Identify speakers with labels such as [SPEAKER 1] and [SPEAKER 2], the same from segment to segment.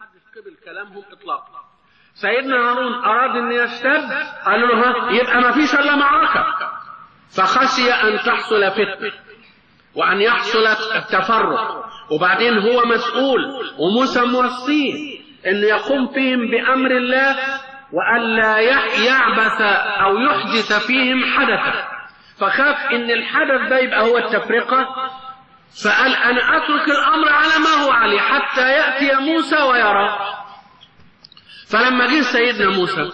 [SPEAKER 1] محدش قبل كلامهم اطلاقا سيدنا هارون اراد ان يشتد قالوا له ها يبقى ما فيش الا معركه فخشي ان تحصل فتنه وان يحصل التفرق وبعدين هو مسؤول وموسى موصيه انه يقوم فيهم بامر الله والا يعبث او يحدث فيهم حدثا فخاف ان الحدث ده يبقى هو التفرقه فقال انا اترك الامر على ما هو عليه حتى ياتي موسى ويرى فلما جه سيدنا موسى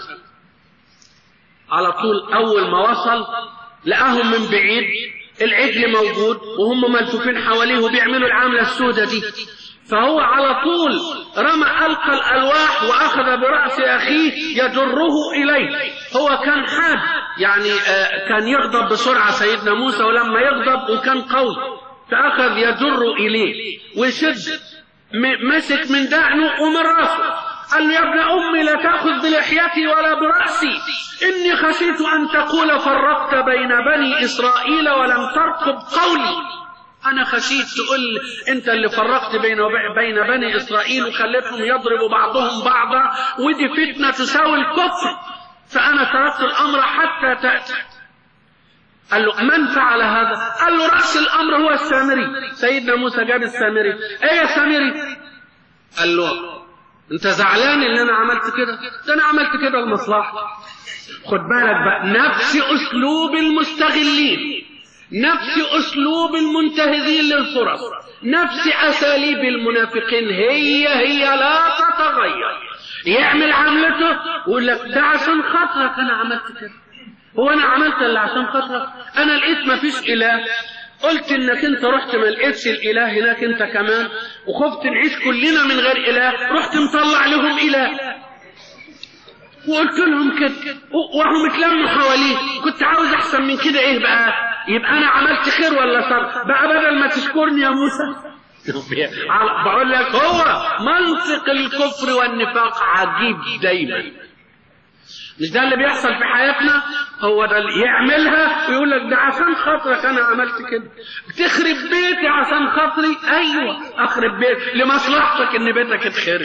[SPEAKER 1] على طول اول ما وصل لقاهم من بعيد العجل موجود وهم ملفوفين حواليه وبيعملوا العامله السوداء دي فهو على طول رمى ألقى الألواح وأخذ برأس أخيه يجره إليه هو كان حاد يعني آه كان يغضب بسرعة سيدنا موسى ولما يغضب وكان قوي فأخذ يجر إليه ويشد مسك من دعنه ومن راسه قال له يا ابن أمي لا تأخذ بلحيتي ولا برأسي إني خشيت أن تقول فرقت بين بني إسرائيل ولم ترقب قولي أنا خشيت تقول أنت اللي فرقت بين بين بني إسرائيل وخليتهم يضربوا بعضهم بعضا ودي فتنة تساوي الكفر فأنا تركت الأمر حتى تأتي قال له من فعل هذا؟ قال له رأس الأمر هو السامري سيدنا موسى جاب السامري إيه يا سامري؟ قال له أنت زعلان إن أنا عملت كده؟ ده أنا عملت كده المصلحة خد بالك بقى نفس أسلوب المستغلين نفس أسلوب المنتهزين للفرص نفس أساليب المنافقين هي هي لا تتغير يعمل عملته ويقول لك ده عشان خاطرك أنا عملت كده هو أنا عملت اللي عشان خاطرك أنا لقيت ما فيش إله قلت انك انت رحت ما لقيتش الاله هناك انت كمان وخفت نعيش كلنا من غير اله رحت مطلع لهم اله وقلت لهم كده وهم اتلموا حواليه كنت عاوز احسن من كده ايه بقى يبقى انا عملت خير ولا شر بقى بدل ما تشكرني يا موسى بقول لك هو منطق الكفر والنفاق عجيب دايما مش ده اللي بيحصل في حياتنا هو ده اللي يعملها ويقول لك ده عشان خاطرك انا عملت كده بتخرب بيتي عشان خاطري ايوه اخرب بيتي لمصلحتك ان بيتك اتخرب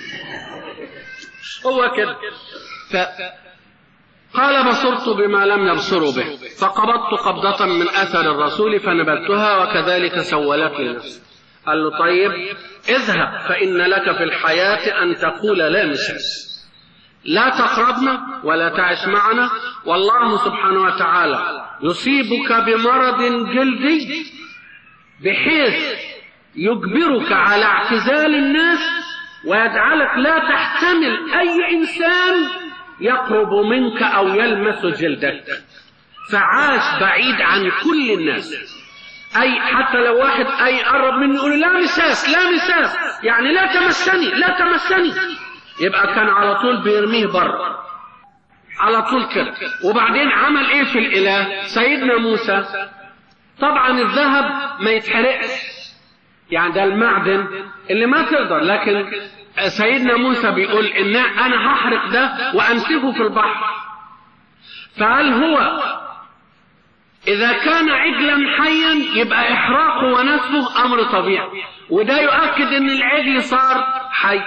[SPEAKER 1] هو كده ف... قال بصرت بما لم يبصروا به فقبضت قبضة من أثر الرسول فنبذتها وكذلك سولت لي نفسي قال له طيب اذهب فإن لك في الحياة أن تقول لا مساس لا تقربنا ولا تعش معنا والله سبحانه وتعالى يصيبك بمرض جلدي بحيث يجبرك على اعتزال الناس ويجعلك لا تحتمل أي إنسان يقرب منك أو يلمس جلدك فعاش بعيد عن كل الناس أي حتى لو واحد أي قرب مني يقول لا مساس لا مساس يعني لا تمسني لا تمسني يبقى كان على طول بيرميه بره على طول كده وبعدين عمل ايه في الاله سيدنا موسى طبعا الذهب ما يتحرقش يعني ده المعدن اللي ما تقدر لكن سيدنا موسى بيقول ان انا هحرق ده وانسفه في البحر فهل هو اذا كان عجلا حيا يبقى احراقه ونسفه امر طبيعي وده يؤكد ان العجل صار حي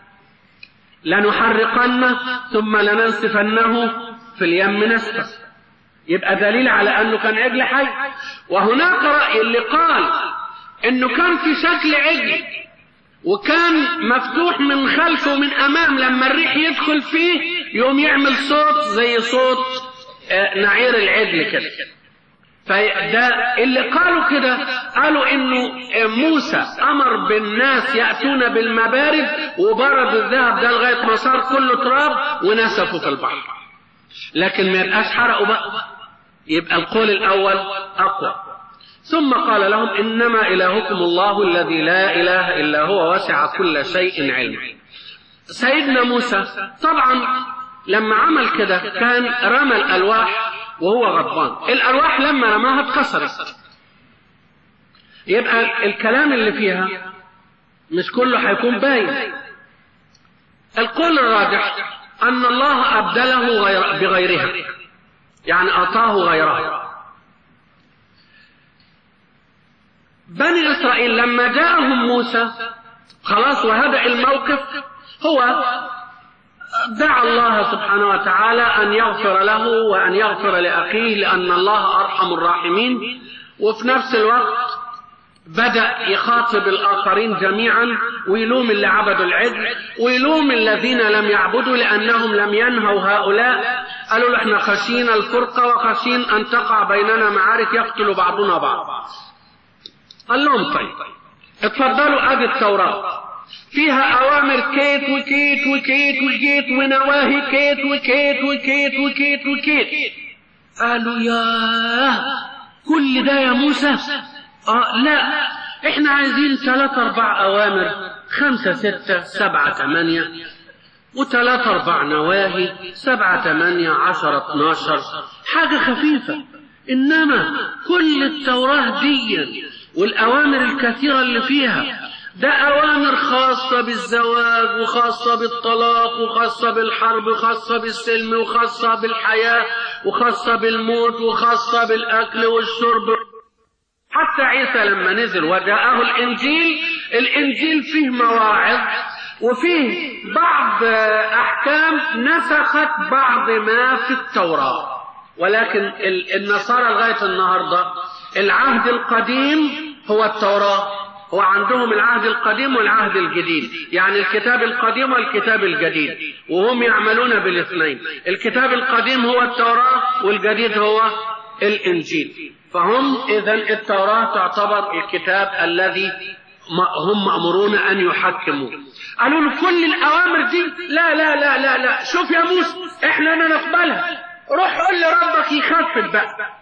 [SPEAKER 1] لنحرقنه ثم لننسفنه في اليم نسفا يبقى دليل على انه كان عجل حي وهناك راي اللي قال انه كان في شكل عجل وكان مفتوح من خلفه ومن امام لما الريح يدخل فيه يقوم يعمل صوت زي صوت نعير العجل كده فده اللي قالوا كده قالوا انه موسى امر بالناس ياتون بالمبارد وبرد الذهب ده لغايه ما صار كله تراب ونسفوا في البحر لكن ما يبقاش حرقوا بقى يبقى القول الاول اقوى ثم قال لهم انما الهكم الله الذي لا اله الا هو وسع كل شيء علما سيدنا موسى طبعا لما عمل كده كان رمى الالواح وهو غضبان الأرواح لما رماها اتكسرت يبقى الكلام اللي فيها مش كله هيكون باين القول الراجح أن الله أبدله غير بغيرها يعني أعطاه غيرها بني إسرائيل لما جاءهم موسى خلاص وهدأ الموقف هو دعا الله سبحانه وتعالى أن يغفر له وأن يغفر لأخيه لأن الله أرحم الراحمين وفي نفس الوقت بدأ يخاطب الآخرين جميعا ويلوم اللي عبدوا العجل ويلوم الذين لم يعبدوا لأنهم لم ينهوا هؤلاء قالوا له احنا خشينا الفرقة وخشين أن تقع بيننا معارك يقتل بعضنا بعض قال لهم طيب اتفضلوا ادي التوراة فيها أوامر كيت وكيت وكيت وكيت ونواهي كيت وكيت وكيت وكيت وكيت قالوا يا كل ده يا موسى آه لا احنا عايزين ثلاث اربع اوامر خمسة ستة سبعة ثمانية وثلاث اربع نواهي سبعة ثمانية عشرة اتناشر حاجة خفيفة انما كل التوراة دي والاوامر الكثيرة اللي فيها ده أوامر خاصة بالزواج وخاصة بالطلاق وخاصة بالحرب وخاصة بالسلم وخاصة بالحياة وخاصة بالموت وخاصة بالأكل والشرب حتى عيسى لما نزل وجاءه الإنجيل الإنجيل فيه مواعظ وفيه بعض أحكام نسخت بعض ما في التوراة ولكن النصارى لغاية النهاردة العهد القديم هو التوراة هو عندهم العهد القديم والعهد الجديد يعني الكتاب القديم والكتاب الجديد وهم يعملون بالاثنين الكتاب القديم هو التوراة والجديد هو الإنجيل فهم إذا التوراة تعتبر الكتاب الذي هم مأمورون أن يحكموه قالوا له كل الأوامر دي لا لا لا لا لا شوف يا موسى إحنا ما نقبلها روح قول لربك يخفف بقى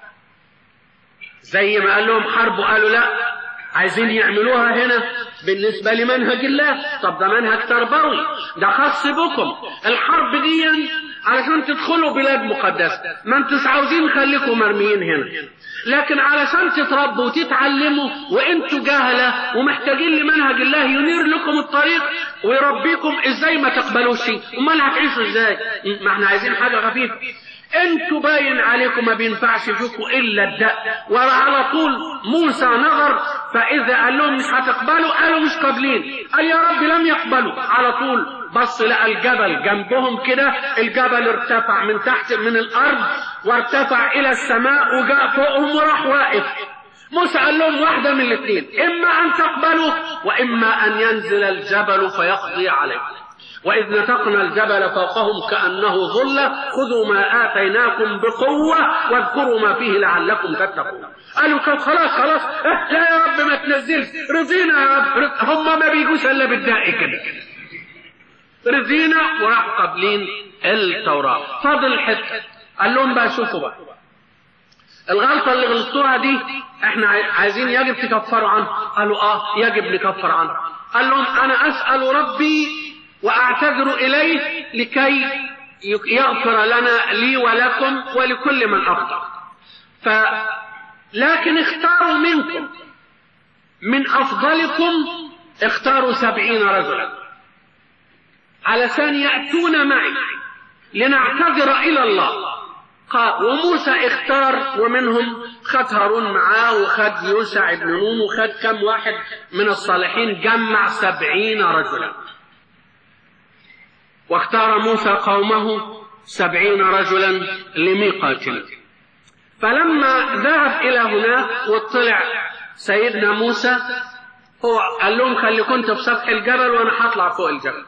[SPEAKER 1] زي ما قال لهم حرب قالوا لا عايزين يعملوها هنا بالنسبة لمنهج الله طب ده منهج تربوي ده خاص بكم الحرب دي علشان تدخلوا بلاد مقدسة ما انتوش عاوزين خليكم مرميين هنا لكن علشان تتربوا وتتعلموا وانتوا جهلة ومحتاجين لمنهج الله ينير لكم الطريق ويربيكم ازاي ما تقبلوش امال هتعيشوا ازاي ما احنا عايزين حاجة خفيفة انتوا باين عليكم ما بينفعش فيكم الا الداء وعلى طول موسى نظر فاذا قال لهم مش هتقبلوا قالوا مش قابلين قال يا رب لم يقبلوا على طول بص لقى الجبل جنبهم كده الجبل ارتفع من تحت من الارض وارتفع الى السماء وجاء فوقهم وراح واقف موسى قال لهم واحدة من الاثنين إما أن تقبلوا وإما أن ينزل الجبل فيقضي عليكم وإذ نتقنا الجبل فوقهم كأنه ظلة خذوا ما آتيناكم بقوة واذكروا ما فيه لعلكم تتقون قالوا خلاص خلاص اه لا يا رب ما تنزلش رضينا يا رب هم ما بيجوش إلا بالداء كده رضينا وراحوا قابلين التوراة فاضل حتة قال لهم بقى شوفوا بقى الغلطة اللي غلطوها دي احنا عايزين يجب تكفروا عنها قالوا اه يجب نكفر عنها قال لهم انا اسأل ربي واعتذر اليه لكي يغفر لنا لي ولكم ولكل من اخطا ف لكن اختاروا منكم من افضلكم اختاروا سبعين رجلا علشان ياتون معي لنعتذر الى الله قال وموسى اختار ومنهم خد هارون معاه وخد يوسع بن نون وخد كم واحد من الصالحين جمع سبعين رجلا واختار موسى قومه سبعين رجلا لميقاتنا فلما ذهب إلى هناك واطلع سيدنا موسى هو قال لهم خليكم انتوا في سطح الجبل وانا هطلع فوق الجبل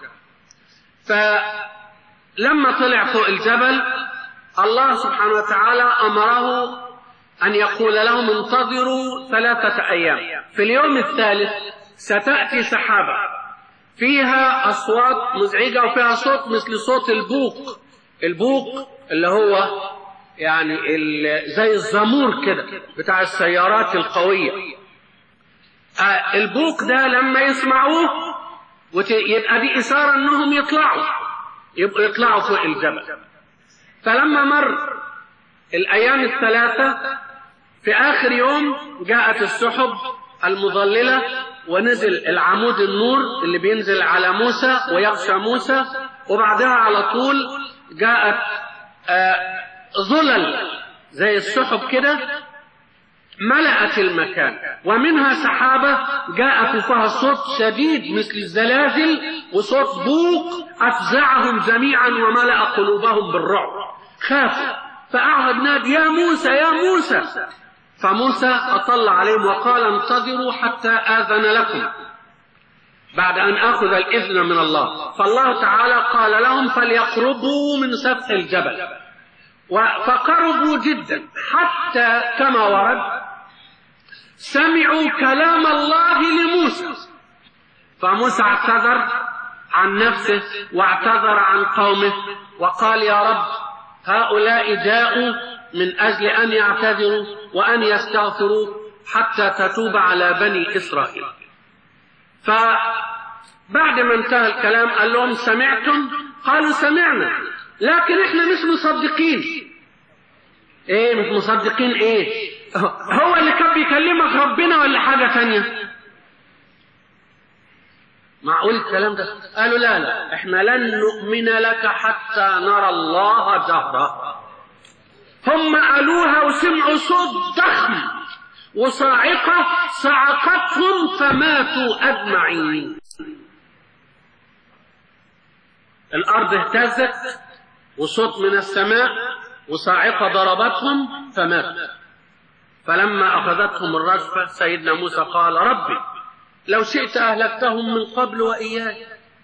[SPEAKER 1] فلما طلع فوق الجبل الله سبحانه وتعالى امره ان يقول لهم انتظروا ثلاثه ايام في اليوم الثالث ستاتي سحابه فيها أصوات مزعجة وفيها صوت مثل صوت البوق البوق اللي هو يعني زي الزمور كده بتاع السيارات القوية آه البوق ده لما يسمعوه يبقى دي إثارة إنهم يطلعوا يبقوا يطلعوا فوق الجبل فلما مر الأيام الثلاثة في آخر يوم جاءت السحب المظللة ونزل العمود النور اللي بينزل على موسى ويغشى موسى وبعدها على طول جاءت ظلل زي السحب كده ملأت المكان ومنها سحابة جاء فوقها صوت شديد مثل الزلازل وصوت بوق أفزعهم جميعا وملأ قلوبهم بالرعب خافوا فأعهد نادي يا موسى يا موسى فموسى أطل عليهم وقال انتظروا حتى آذن لكم بعد أن أخذ الإذن من الله فالله تعالى قال لهم فليقربوا من سفح الجبل فقربوا جدا حتى كما ورد سمعوا كلام الله لموسى فموسى اعتذر عن نفسه واعتذر عن قومه وقال يا رب هؤلاء جاءوا من أجل أن يعتذروا وأن يستغفروا حتى تتوب على بني إسرائيل فبعد ما انتهى الكلام قال لهم سمعتم قالوا سمعنا لكن احنا مش مصدقين ايه مش مصدقين ايه هو اللي كان بيكلمك ربنا ولا حاجة تانية معقول الكلام ده قالوا لا لا احنا لن نؤمن لك حتى نرى الله جهرة هم قالوها وسمعوا صوت ضخم وصاعقة صعقتهم فماتوا أجمعين الأرض اهتزت وصوت من السماء وصاعقة ضربتهم فماتوا فلما أخذتهم الرجفة سيدنا موسى قال ربي لو شئت أهلكتهم من قبل وإياي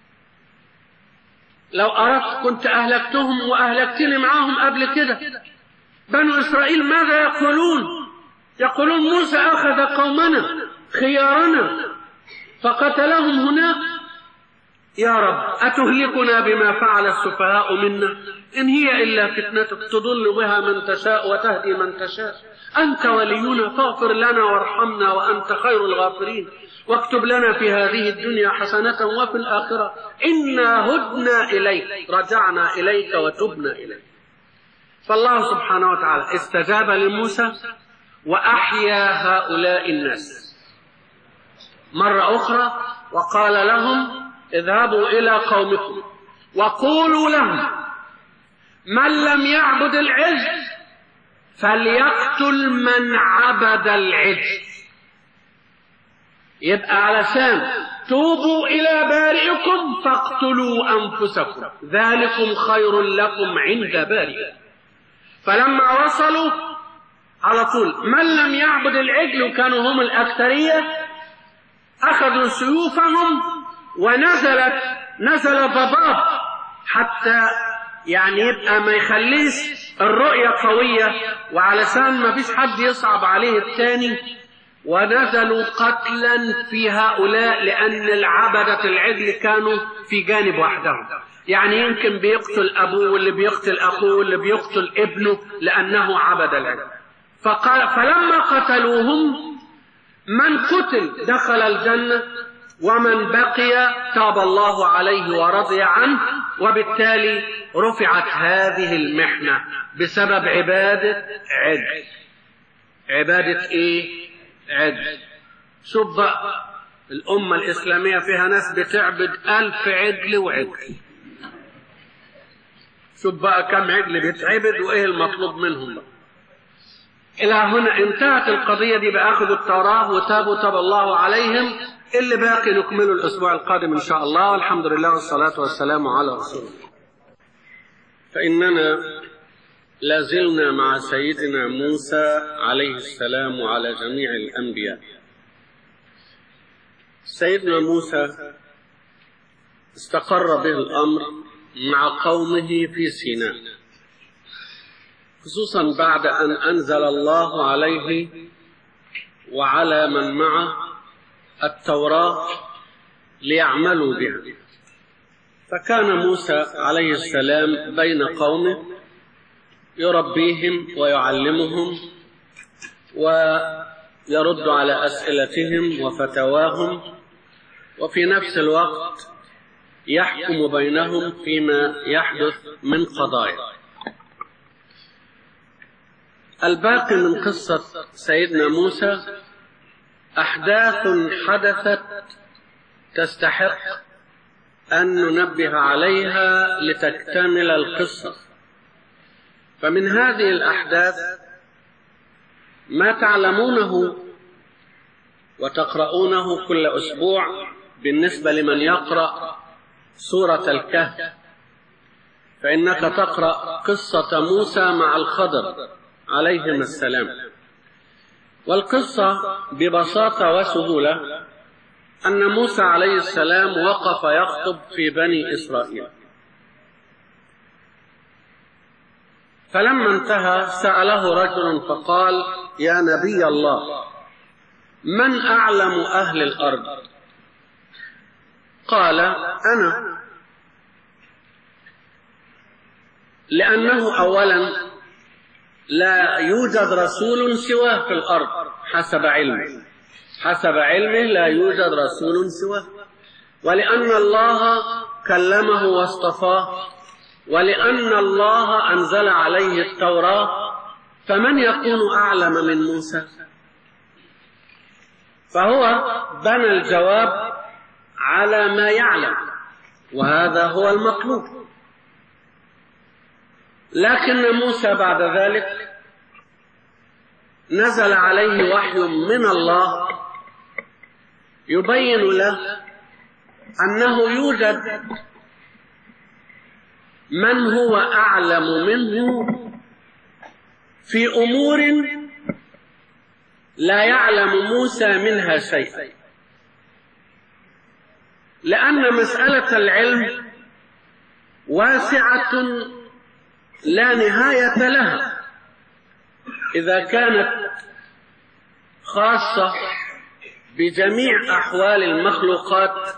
[SPEAKER 1] لو أردت كنت أهلكتهم وأهلكتني معاهم قبل كده بنو إسرائيل ماذا يقولون يقولون موسى أخذ قومنا خيارنا فقتلهم هناك يا رب أتهلكنا بما فعل السفهاء منا إن هي إلا فتنتك تضل بها من تشاء وتهدي من تشاء أنت ولينا فاغفر لنا وارحمنا وأنت خير الغافرين واكتب لنا في هذه الدنيا حسنة وفي الآخرة إنا هدنا إليك رجعنا إليك وتبنا إليك فالله سبحانه وتعالى استجاب لموسى وأحيا هؤلاء الناس مرة أخرى وقال لهم اذهبوا إلى قومكم وقولوا لهم من لم يعبد العجل فليقتل من عبد العجل يبقى علشان توبوا إلى بارئكم فاقتلوا أنفسكم ذلكم خير لكم عند بارئكم فلما وصلوا على طول من لم يعبد العجل وكانوا هم الأكثرية أخذوا سيوفهم ونزلت نزل ضباب حتى يعني يبقى ما يخليش الرؤية قوية وعلشان ما فيش حد يصعب عليه الثاني ونزلوا قتلا في هؤلاء لأن العبدة العجل كانوا في جانب وحدهم يعني يمكن بيقتل أبوه واللي بيقتل أخوه واللي بيقتل ابنه لأنه عبد العجل فقال فلما قتلوهم من قتل دخل الجنة ومن بقي تاب الله عليه ورضي عنه وبالتالي رفعت هذه المحنة بسبب عبادة عجل عبادة ايه عجل شوف بقى الأمة الإسلامية فيها ناس بتعبد ألف عجل وعجل شوف بقى كم عجل بيتعبد وإيه المطلوب منهم بقى إلى هنا انتهت القضية دي بأخذ التوراة وتابوا تاب الله عليهم اللي باقي نكمله الأسبوع القادم إن شاء الله والحمد لله والصلاة والسلام على رسول الله فإننا لازلنا مع سيدنا موسى عليه السلام وعلى جميع الأنبياء سيدنا موسى استقر به الأمر مع قومه في سيناء خصوصا بعد أن أنزل الله عليه وعلى من معه التوراة ليعملوا بها فكان موسى عليه السلام بين قومه يربيهم ويعلمهم ويرد على أسئلتهم وفتواهم وفي نفس الوقت يحكم بينهم فيما يحدث من قضايا الباقي من قصة سيدنا موسى أحداث حدثت تستحق أن ننبه عليها لتكتمل القصة فمن هذه الأحداث ما تعلمونه وتقرؤونه كل أسبوع بالنسبة لمن يقرأ سورة الكهف فإنك تقرأ قصة موسى مع الخضر عليهما السلام والقصة ببساطة وسهولة أن موسى عليه السلام وقف يخطب في بني إسرائيل فلما انتهى سأله رجل فقال يا نبي الله من أعلم أهل الأرض قال أنا لأنه أولا لا يوجد رسول سواه في الأرض حسب علمه حسب علمه لا يوجد رسول سواه ولأن الله كلمه واصطفاه ولأن الله أنزل عليه التوراة فمن يكون أعلم من موسى فهو بنى الجواب على ما يعلم وهذا هو المطلوب لكن موسى بعد ذلك نزل عليه وحي من الله يبين له أنه يوجد من هو أعلم منه في أمور لا يعلم موسى منها شيئا لأن مسألة العلم واسعة لا نهاية لها إذا كانت خاصة بجميع أحوال المخلوقات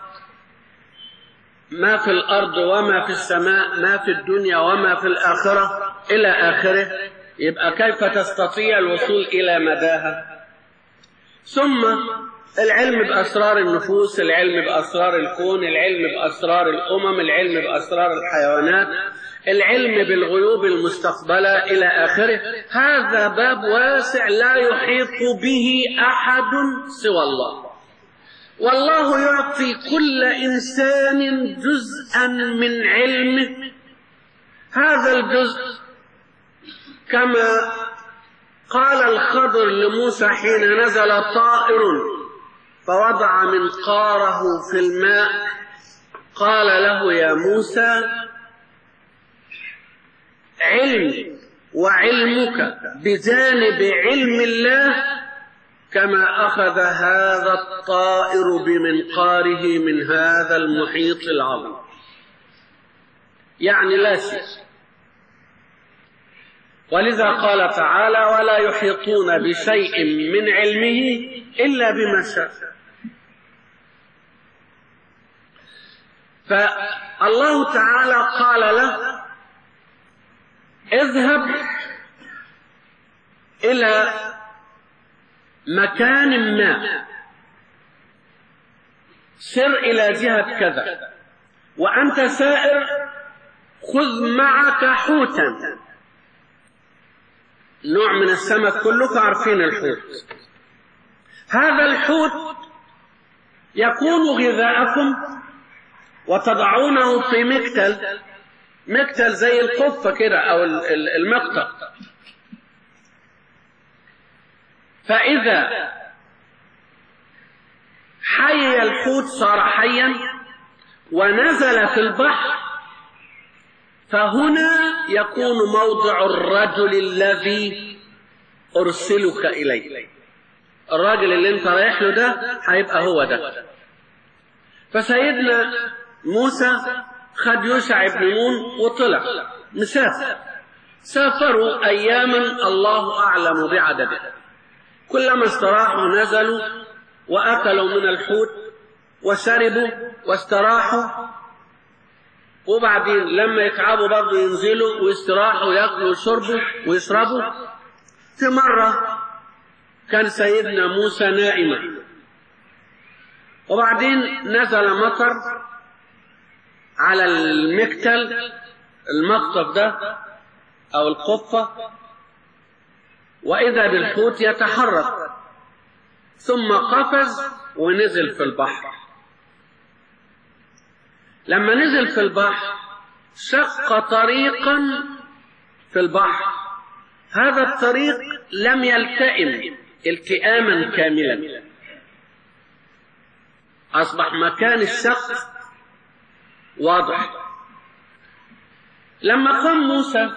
[SPEAKER 1] ما في الأرض وما في السماء ما في الدنيا وما في الآخرة إلى آخره يبقى كيف تستطيع الوصول إلى مداها ثم العلم بأسرار النفوس العلم بأسرار الكون العلم بأسرار الأمم العلم بأسرار الحيوانات العلم بالغيوب المستقبلة إلى آخره هذا باب واسع لا يحيط به أحد سوى الله والله يعطي كل إنسان جزءا من علمه هذا الجزء كما قال الخضر لموسى حين نزل طائر فوضع منقاره في الماء قال له يا موسى علم وعلمك بجانب علم الله كما أخذ هذا الطائر بمنقاره من هذا المحيط العظيم يعني لا شيء ولذا قال تعالى ولا يحيطون بشيء من علمه إلا بما شاء فالله تعالى قال له اذهب إلى مكان ما سر إلى جهة كذا وأنت سائر خذ معك حوتا نوع من السمك كلكم عارفين الحوت هذا الحوت يكون غذاءكم وتضعونه في مكتل مكتل زي القفة كده أو المقطع فإذا حي الحوت صار حيا ونزل في البحر فهنا يكون موضع الرجل الذي أرسلك إليه الراجل اللي انت رايح له ده هيبقى هو ده فسيدنا موسى خد يوشع بن نون وطلع مسافر سافروا أياما الله أعلم بعدده كلما استراحوا نزلوا وأكلوا من الحوت وشربوا واستراحوا وبعدين لما يتعبوا برضه ينزلوا ويستراحوا وياكلوا ويشربوا ويشربوا في مرة كان سيدنا موسى نائما وبعدين نزل مطر على المكتل المقطف ده أو القفة وإذا بالحوت يتحرك ثم قفز ونزل في البحر لما نزل في البحر شق طريقا في البحر هذا الطريق لم يلتئم التئاما كاملا أصبح مكان الشق واضح لما قام موسى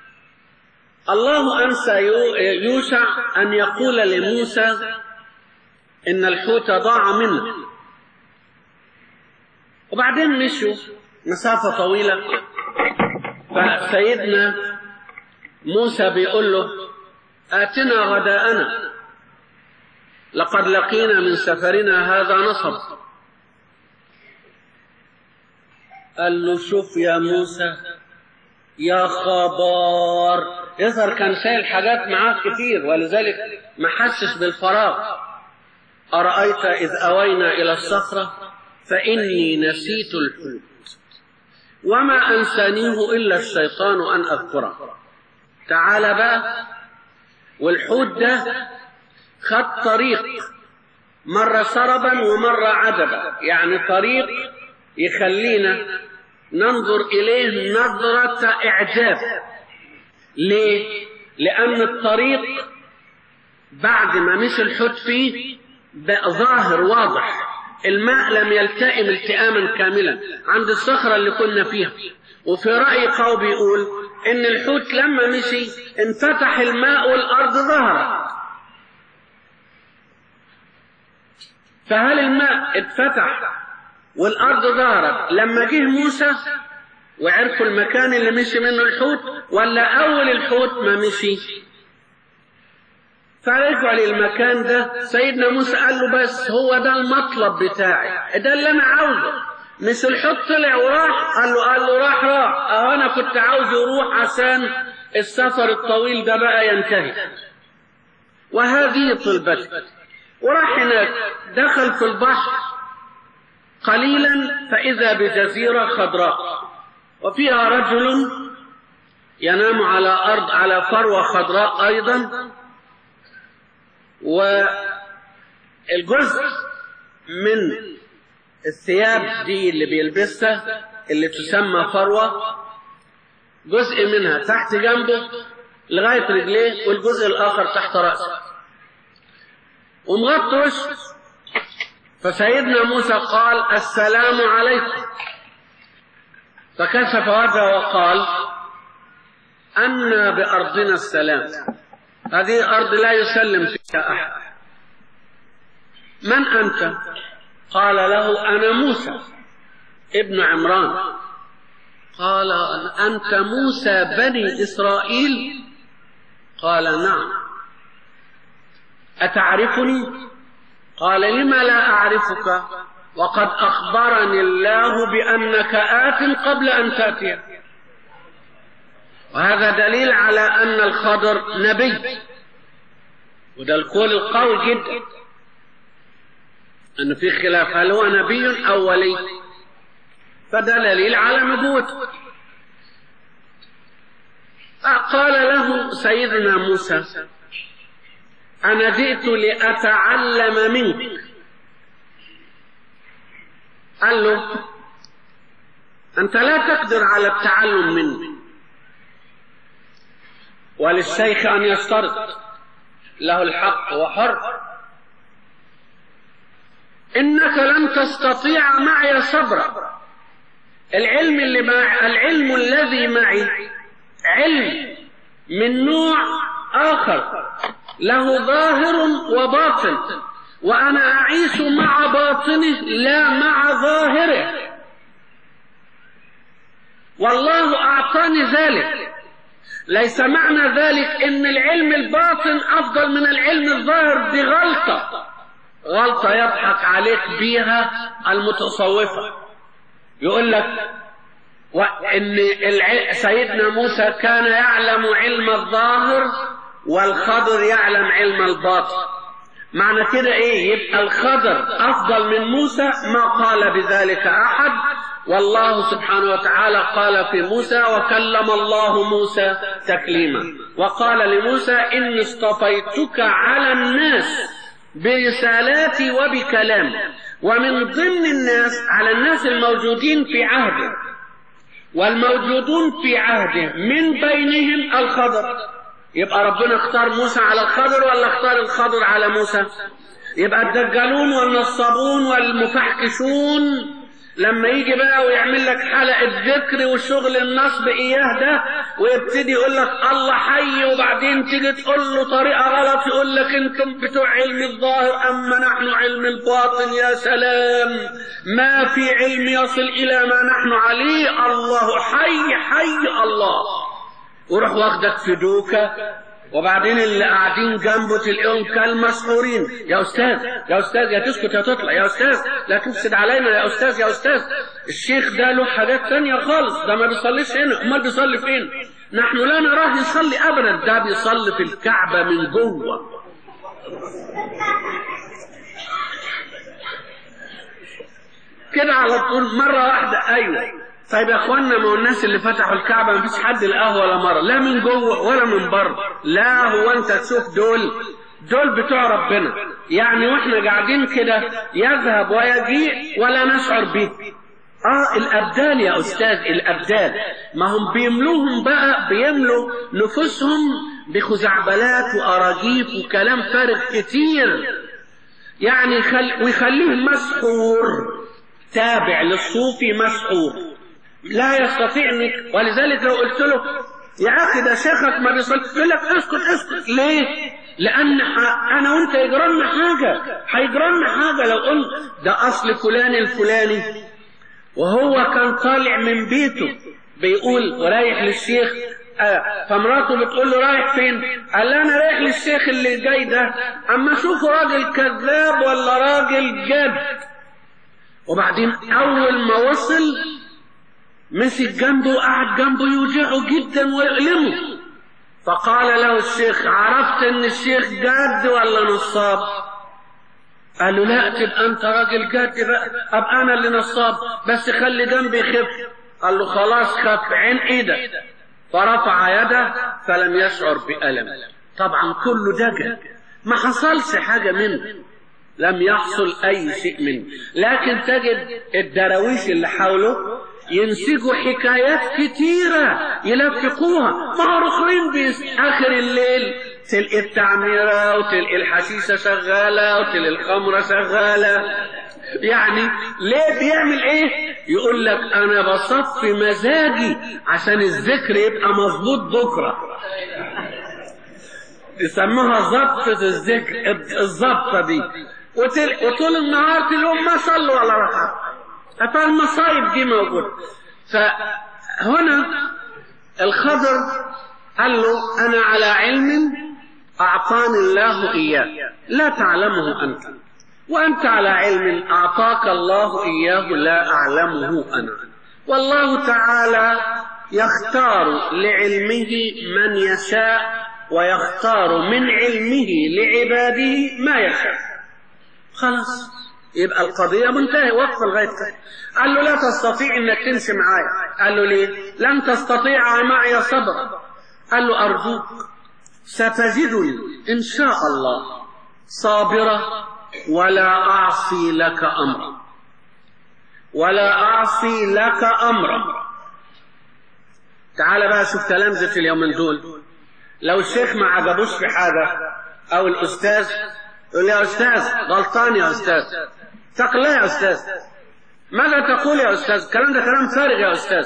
[SPEAKER 1] الله أنسى يوشع أن يقول لموسى إن الحوت ضاع منه وبعدين مشوا مسافة طويلة فسيدنا موسى بيقول له آتنا غداءنا لقد لقينا من سفرنا هذا نصب قال له شوف يا موسى يا خبر يظهر كان شايل حاجات معاه كتير ولذلك ما حسش بالفراغ أرأيت إذ أوينا إلى الصخرة فإني نسيت الحوت وما أنسانيه إلا الشيطان أن أذكره تعال بقى والحوت ده خد طريق مرة سربا ومرة عدبا يعني طريق يخلينا ننظر إليه نظرة إعجاب ليه؟ لأن الطريق بعد ما مشي الحوت فيه بقى ظاهر واضح الماء لم يلتئم التئاما كاملا عند الصخرة اللي كنا فيها وفي رأي قوم بيقول إن الحوت لما مشي انفتح الماء والأرض ظهرت فهل الماء اتفتح والأرض ظهرت لما جه موسى وعرفوا المكان اللي مشي منه الحوت ولا أول الحوت ما مشي فرجعوا للمكان ده سيدنا موسى قال له بس هو ده المطلب بتاعي ده اللي أنا عاوزه مش الحوت طلع وراح قال له قال له راح راح أهو أنا كنت عاوز يروح عشان السفر الطويل ده بقى ينتهي وهذه طلبتي وراح هناك دخل في البحر قليلا فإذا بجزيرة خضراء وفيها رجل ينام على أرض على فروة خضراء أيضا والجزء من الثياب دي اللي بيلبسها اللي تسمى فروة جزء منها تحت جنبه لغاية رجليه والجزء الآخر تحت رأسه ومغطي وشه فسيدنا موسى قال السلام عليكم فكشف وجهه وقال أنا بأرضنا السلام هذه أرض لا يسلم فيها أحد من أنت قال له أنا موسى ابن عمران قال أنت موسى بني إسرائيل قال نعم أتعرفني قال لم لا أعرفك وقد أخبرني الله بأنك آت قبل أن تأتي وهذا دليل على أن الخضر نبي وده القول القوي جدا أنه في خلاف هل هو نبي أو ولي فده دليل على نبوته قال له سيدنا موسى أنا جئت لأتعلم منك قال له أنت لا تقدر على التعلم مني وللشيخ أن يشترط له الحق وحر إنك لن تستطيع معي صبرا العلم اللي مع العلم الذي معي علم من نوع آخر له ظاهر وباطن وأنا أعيش مع باطنه لا مع ظاهره والله أعطاني ذلك ليس معنى ذلك ان العلم الباطن افضل من العلم الظاهر دي غلطة غلطة يضحك عليك بيها المتصوفة يقول لك وان سيدنا موسى كان يعلم علم الظاهر والخضر يعلم علم الباطن معنى كده ايه يبقى الخضر افضل من موسى ما قال بذلك احد والله سبحانه وتعالى قال في موسى وكلم الله موسى تكليما وقال لموسى إني اصطفيتك على الناس برسالاتي وبكلامي ومن ضمن الناس على الناس الموجودين في عهده والموجودون في عهده من بينهم الخضر يبقى ربنا اختار موسى على الخضر ولا اختار الخضر على موسى يبقى الدجالون والنصابون والمفحكشون لما يجي بقى ويعمل لك حلقة ذكر وشغل النصب إياه ده ويبتدي يقول لك الله حي وبعدين تيجي تقول له طريقة غلط يقول لك انتم بتوع علم الظاهر أما نحن علم الباطن يا سلام ما في علم يصل إلى ما نحن عليه الله حي حي الله وروح واخدك في دوكة وبعدين اللي قاعدين جنبه تلاقيهم كالمسحورين يا استاذ يا استاذ يا تسكت يا تطلع يا استاذ لا تفسد علينا يا استاذ يا استاذ الشيخ ده له حاجات تانية خالص ده ما بيصليش هنا امال بيصلي فين نحن لا نراه يصلي ابدا ده بيصلي في الكعبة من جوه كده على طول مرة واحدة ايوه طيب يا اخوانا ما هو الناس اللي فتحوا الكعبه ما فيش حد لقاه ولا مره لا من جوه ولا من بره لا هو انت تشوف دول دول بتوع ربنا يعني واحنا قاعدين كده يذهب ويجيء ولا نشعر به اه الابدال يا استاذ الابدال ما هم بيملوهم بقى بيملوا نفوسهم بخزعبلات واراجيف وكلام فارغ كتير يعني خل... ويخليه مسحور تابع للصوفي مسحور لا يستطيع انك ولذلك لو قلت له يا اخي ده شيخك ما بيصلي يقول لك اسكت اسكت ليه؟ لان انا وانت يجرالنا حاجه هيجرالنا حاجه لو قلت ده اصل فلان الفلاني وهو كان طالع من بيته بيقول ورايح للشيخ آه فمراته بتقول له رايح فين؟ قال لها انا رايح للشيخ اللي جاي ده اما اشوفه راجل كذاب ولا راجل جد وبعدين اول ما وصل مسك جنبه وقعد جنبه يوجعه جدا ويؤلمه فقال له الشيخ عرفت ان الشيخ جد ولا نصاب قال له لا تبقى انت راجل جد بقى ابقى انا اللي نصاب بس خلي جنبي يخف قال له خلاص خف عين ايدك فرفع يده فلم يشعر بألم طبعا كله دجل ما حصلش حاجة منه لم يحصل أي شيء منه لكن تجد الدراويش اللي حوله ينسجوا حكايات كتيرة يلفقوها مع آخرين بيس آخر الليل تلقي التعميرة وتلقي الحشيشة شغالة وتلقي الخمرة شغالة يعني ليه بيعمل ايه يقول لك انا بصفي مزاجي عشان الذكر يبقى مظبوط بكرة يسموها ضبطة الذكر الضبطة دي وتل... وطول النهار تلاقيهم ما صلوا ولا ركعة فالمصايب دي موجودة فهنا الخضر قال له أنا على علم أعطاني الله إياه لا تعلمه أنت وأنت على علم أعطاك الله إياه لا أعلمه أنا والله تعالى يختار لعلمه من يشاء ويختار من علمه لعباده ما يشاء خلاص يبقى القضية منتهية وقف لغاية قال له لا تستطيع انك تمشي معايا قال له ليه لن تستطيع معي صبرا قال له ارجوك ستجدني ان شاء الله صابرة ولا اعصي لك امرا ولا اعصي لك امرا تعال بقى شوف تلامذة اليومين دول لو الشيخ ما عجبوش في حاجة او الاستاذ يقول يا أستاذ غلطان يا أستاذ تقل يا أستاذ ماذا تقول يا أستاذ الكلام ده كلام فارغ يا أستاذ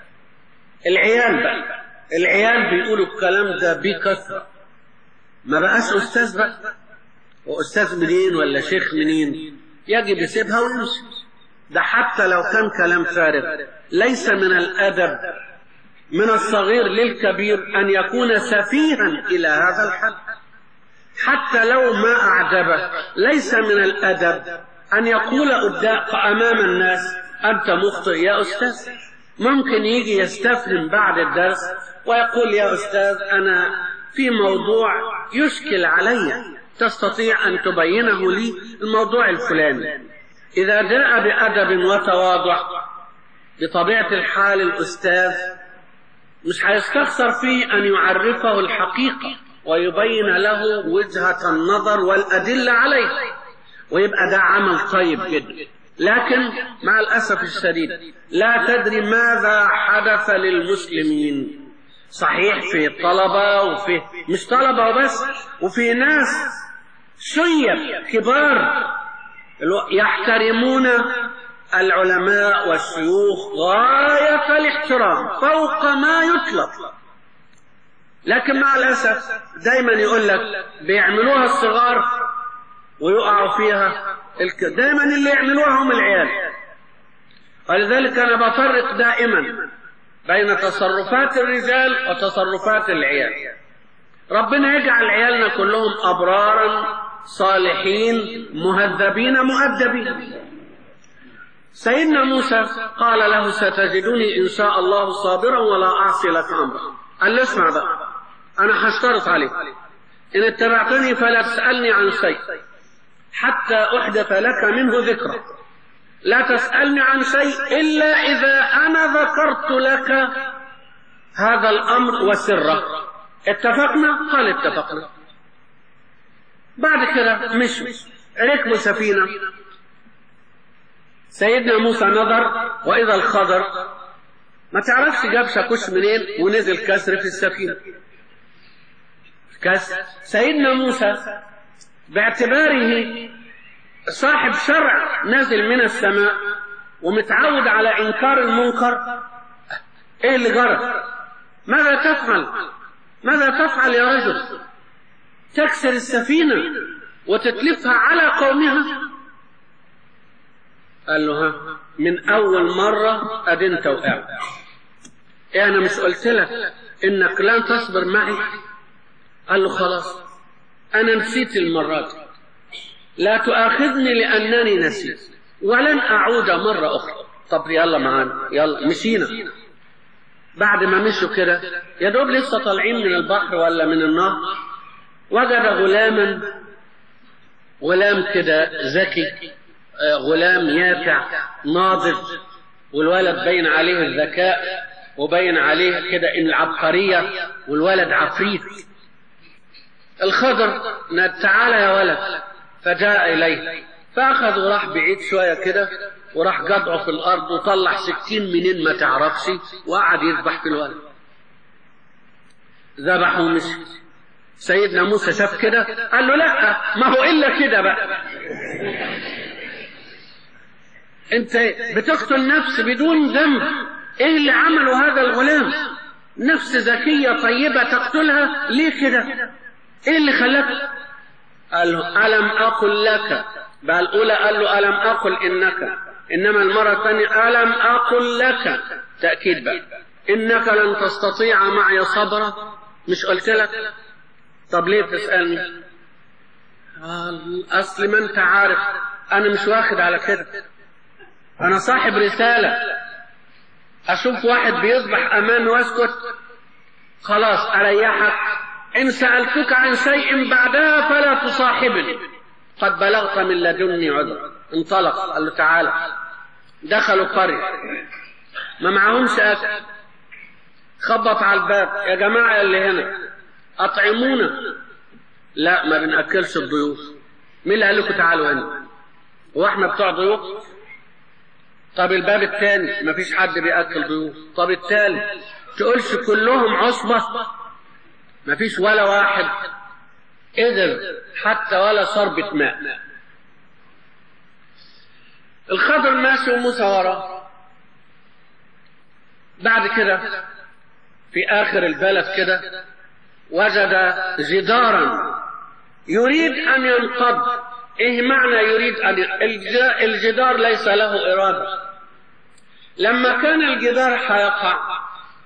[SPEAKER 1] العيال بقى العيال بيقولوا الكلام ده بكثرة ما بقاش أستاذ بقى وأستاذ منين ولا شيخ منين يجب يسيبها ويمشي ده حتى لو كان كلام فارغ ليس من الأدب من الصغير للكبير أن يكون سفيها إلى هذا الحد حتى لو ما أعجبك ليس من الأدب أن يقول أمام الناس أنت مخطئ يا أستاذ ممكن يجي يستفهم بعد الدرس ويقول يا أستاذ أنا في موضوع يشكل علي تستطيع أن تبينه لي الموضوع الفلاني إذا جاء بأدب وتواضع بطبيعة الحال الأستاذ مش هيستخسر فيه أن يعرفه الحقيقة ويبين له وجهة النظر والأدلة عليه ويبقى ده عمل طيب جدا لكن مع الأسف الشديد لا تدري ماذا حدث للمسلمين صحيح في طلبة وفي مش طلبة وبس وفي ناس شيب كبار يحترمون العلماء والشيوخ غاية الاحترام فوق ما يطلق لكن مع الأسف دايما يقول لك بيعملوها الصغار ويقعوا فيها الك... دايما اللي يعملوها هم العيال ولذلك أنا بفرق دائما بين تصرفات الرجال وتصرفات العيال ربنا يجعل عيالنا كلهم أبرارا صالحين مهذبين مؤدبين سيدنا موسى قال له ستجدني إن شاء الله صابرا ولا أعصي لك أمرا قال له اسمع بقى أنا هشترط عليك إن اتبعتني فلا تسألني عن شيء حتى أحدث لك منه ذكرى لا تسألني عن شيء إلا إذا أنا ذكرت لك هذا الأمر وسره اتفقنا؟ قال اتفقنا بعد كده مشوا ركبوا سفينة سيدنا موسى نظر وإذا الخضر ما تعرفش جاب شاكوش منين ونزل كسر في السفينة كسر سيدنا موسى باعتباره صاحب شرع نازل من السماء ومتعود على إنكار المنكر إيه اللي جرى ماذا تفعل ماذا تفعل يا رجل تكسر السفينة وتتلفها على قومها قال له ها من أول مرة أدنت وقعت إيه أنا مش قلت لك إنك لن تصبر معي قال له خلاص أنا نسيت المرة دي لا تؤاخذني لأنني نسيت ولن أعود مرة أخرى طب يلا معانا يلا مشينا بعد ما مشوا كده يا دوب لسه طالعين من البحر ولا من النهر وجد غلاما غلام كده ذكي غلام يافع ناضج والولد باين عليه الذكاء وبين عليه كده ان العبقريه والولد عفريت الخضر تعالى يا ولد فجاء اليه فاخذ وراح بعيد شويه كده وراح قطعه في الارض وطلع سكين منين ما تعرفش وقعد يذبح في الولد ذبحه ومشي سيدنا موسى شاف كده قال له لا ما هو الا كده بقى انت بتقتل نفس بدون ذنب ايه اللي عمله هذا الغلام نفس ذكية طيبة تقتلها ليه كده ايه اللي خلاك قال له ألم أقل لك بقى الأولى قال له ألم أقل إنك إنما المرة الثانية ألم أقل لك تأكيد بقى إنك لن تستطيع معي صبرا مش قلت لك طب ليه تسألني أصل ما أنت عارف أنا مش واخد على كده أنا صاحب رسالة أشوف واحد بيصبح أمان وأسكت خلاص أريحك إن سألتك عن شيء بعدها فلا تصاحبني قد بلغت من لدني عذر انطلق قال له تعالى دخلوا قرية ما معهمش أكل خبط على الباب يا جماعة اللي هنا أطعمونا لا ما بنأكلش الضيوف مين اللي قال لكم تعالوا هنا هو احنا بتوع ضيوف طب الباب الثاني مفيش حد بياكل ضيوف طب الثالث تقولش كلهم عصبة مفيش ولا واحد قدر حتى ولا صربة ماء الخضر ماشي وموسى وراه بعد كده في آخر البلد كده وجد جدارا يريد أن ينقض إيه معنى يريد أن الجدار ليس له إرادة لما كان الجدار حيقع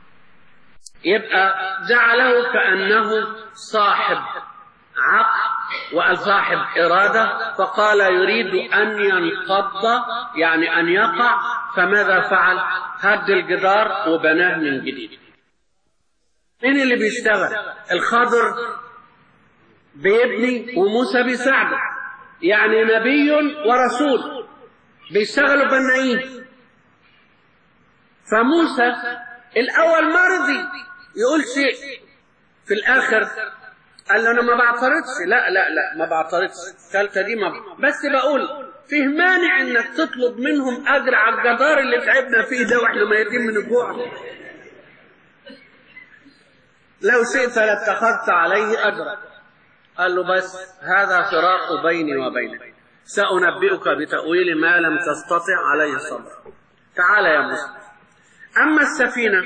[SPEAKER 1] يبقى جعله كأنه صاحب عقل وصاحب إرادة فقال يريد أن ينقض يعني أن يقع فماذا فعل هد الجدار وبناه من جديد مين اللي بيشتغل الخضر بيبني وموسى بيساعده يعني نبي ورسول بيشتغلوا بنايين فموسى الأول ما رضي يقول شيء في الآخر قال له أنا ما بعترضش لا لا لا ما بعترضش الثالثة دي ما بس بقول فيه مانع إنك تطلب منهم أجر على الجدار اللي تعبنا فيه ده وإحنا ميتين من الجوع لو شئت لاتخذت عليه أجرا قال له بس هذا فراق بيني وبينك سأنبئك بتأويل ما لم تستطع عليه صبر تعال يا مسلم أما السفينة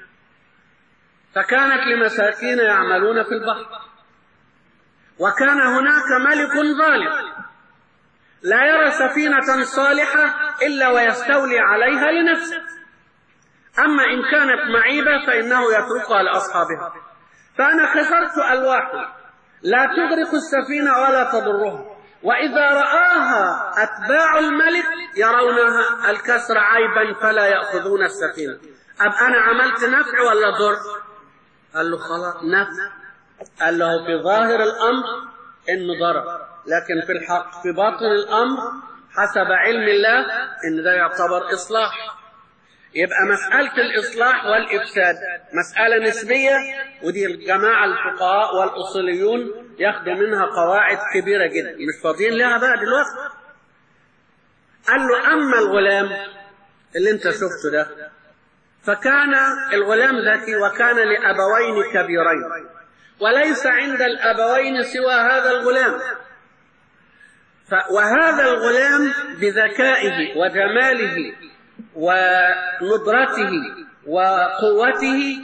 [SPEAKER 1] فكانت لمساكين يعملون في البحر وكان هناك ملك ظالم لا يرى سفينة صالحة إلا ويستولي عليها لنفسه أما إن كانت معيبة فإنه يتركها لأصحابها فأنا خسرت ألواحا لا تغرق السفينة ولا تضرها وإذا رآها أتباع الملك يرونها الكسر عيبا فلا يأخذون السفينة أب أنا عملت نفع ولا ضر قال له خلاص نفع قال له في ظاهر الأمر إنه ضرر لكن في الحق في باطن الأمر حسب علم الله إن ده يعتبر إصلاح يبقى مسألة الإصلاح والإفساد مسألة نسبية ودي الجماعة الفقهاء والأصوليون ياخدوا منها قواعد كبيرة جدا مش فاضيين لها بقى دلوقتي قال له أما الغلام اللي أنت شفته ده فكان الغلام ذكي وكان لأبوين كبيرين وليس عند الأبوين سوى هذا الغلام وهذا الغلام بذكائه وجماله وندرته وقوته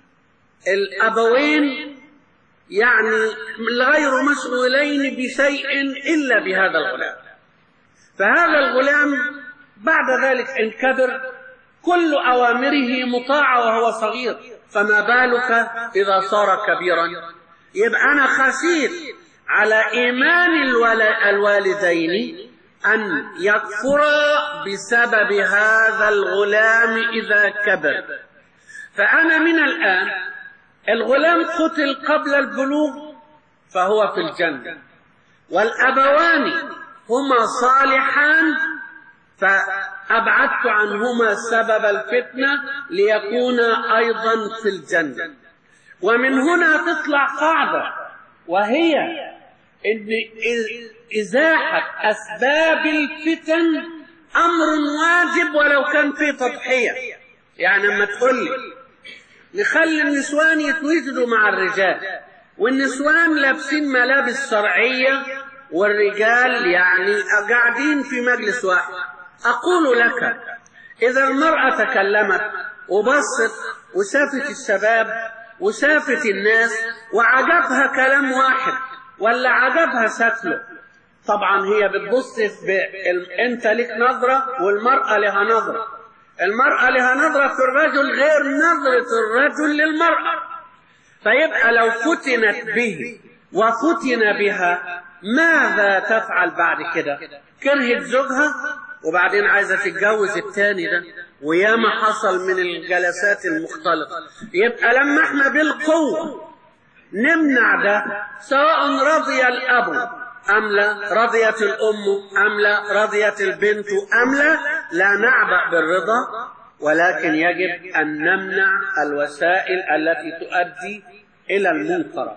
[SPEAKER 1] الأبوين يعني غير مشغولين بشيء إلا بهذا الغلام فهذا الغلام بعد ذلك إن كبر كل أوامره مطاعة وهو صغير فما بالك إذا صار كبيرا يبقى أنا خسير على إيمان الوالدين أن يكفرا بسبب هذا الغلام إذا كبر فأنا من الآن الغلام قتل قبل البلوغ فهو في الجنة والأبوان هما صالحان فأبعدت عنهما سبب الفتنة ليكونا أيضا في الجنة ومن هنا تطلع قاعدة وهي إن إزاحة أسباب الفتن أمر واجب ولو كان فيه تضحية يعني لما تقول لي نخلي النسوان يتوجدوا مع الرجال والنسوان لابسين ملابس شرعية والرجال يعني قاعدين في مجلس واحد أقول لك إذا المرأة تكلمت وبصت وشافت الشباب وشافت الناس وعجبها كلام واحد ولا عجبها شكله طبعا هي بتبص في انت لك نظرة والمرأة لها نظرة المرأة لها نظرة في الرجل غير نظرة الرجل للمرأة فيبقى لو فتنت به وفتن بها ماذا تفعل بعد كده كرهت زوجها وبعدين عايزة تتجوز التاني ده وياما حصل من الجلسات المختلطة يبقى لما احنا بالقوة نمنع ده سواء رضي الأب أم لا رضيت الأم أم لا رضيت البنت أم لا لا نعبأ بالرضا ولكن يجب أن نمنع الوسائل التي تؤدي إلى المنكر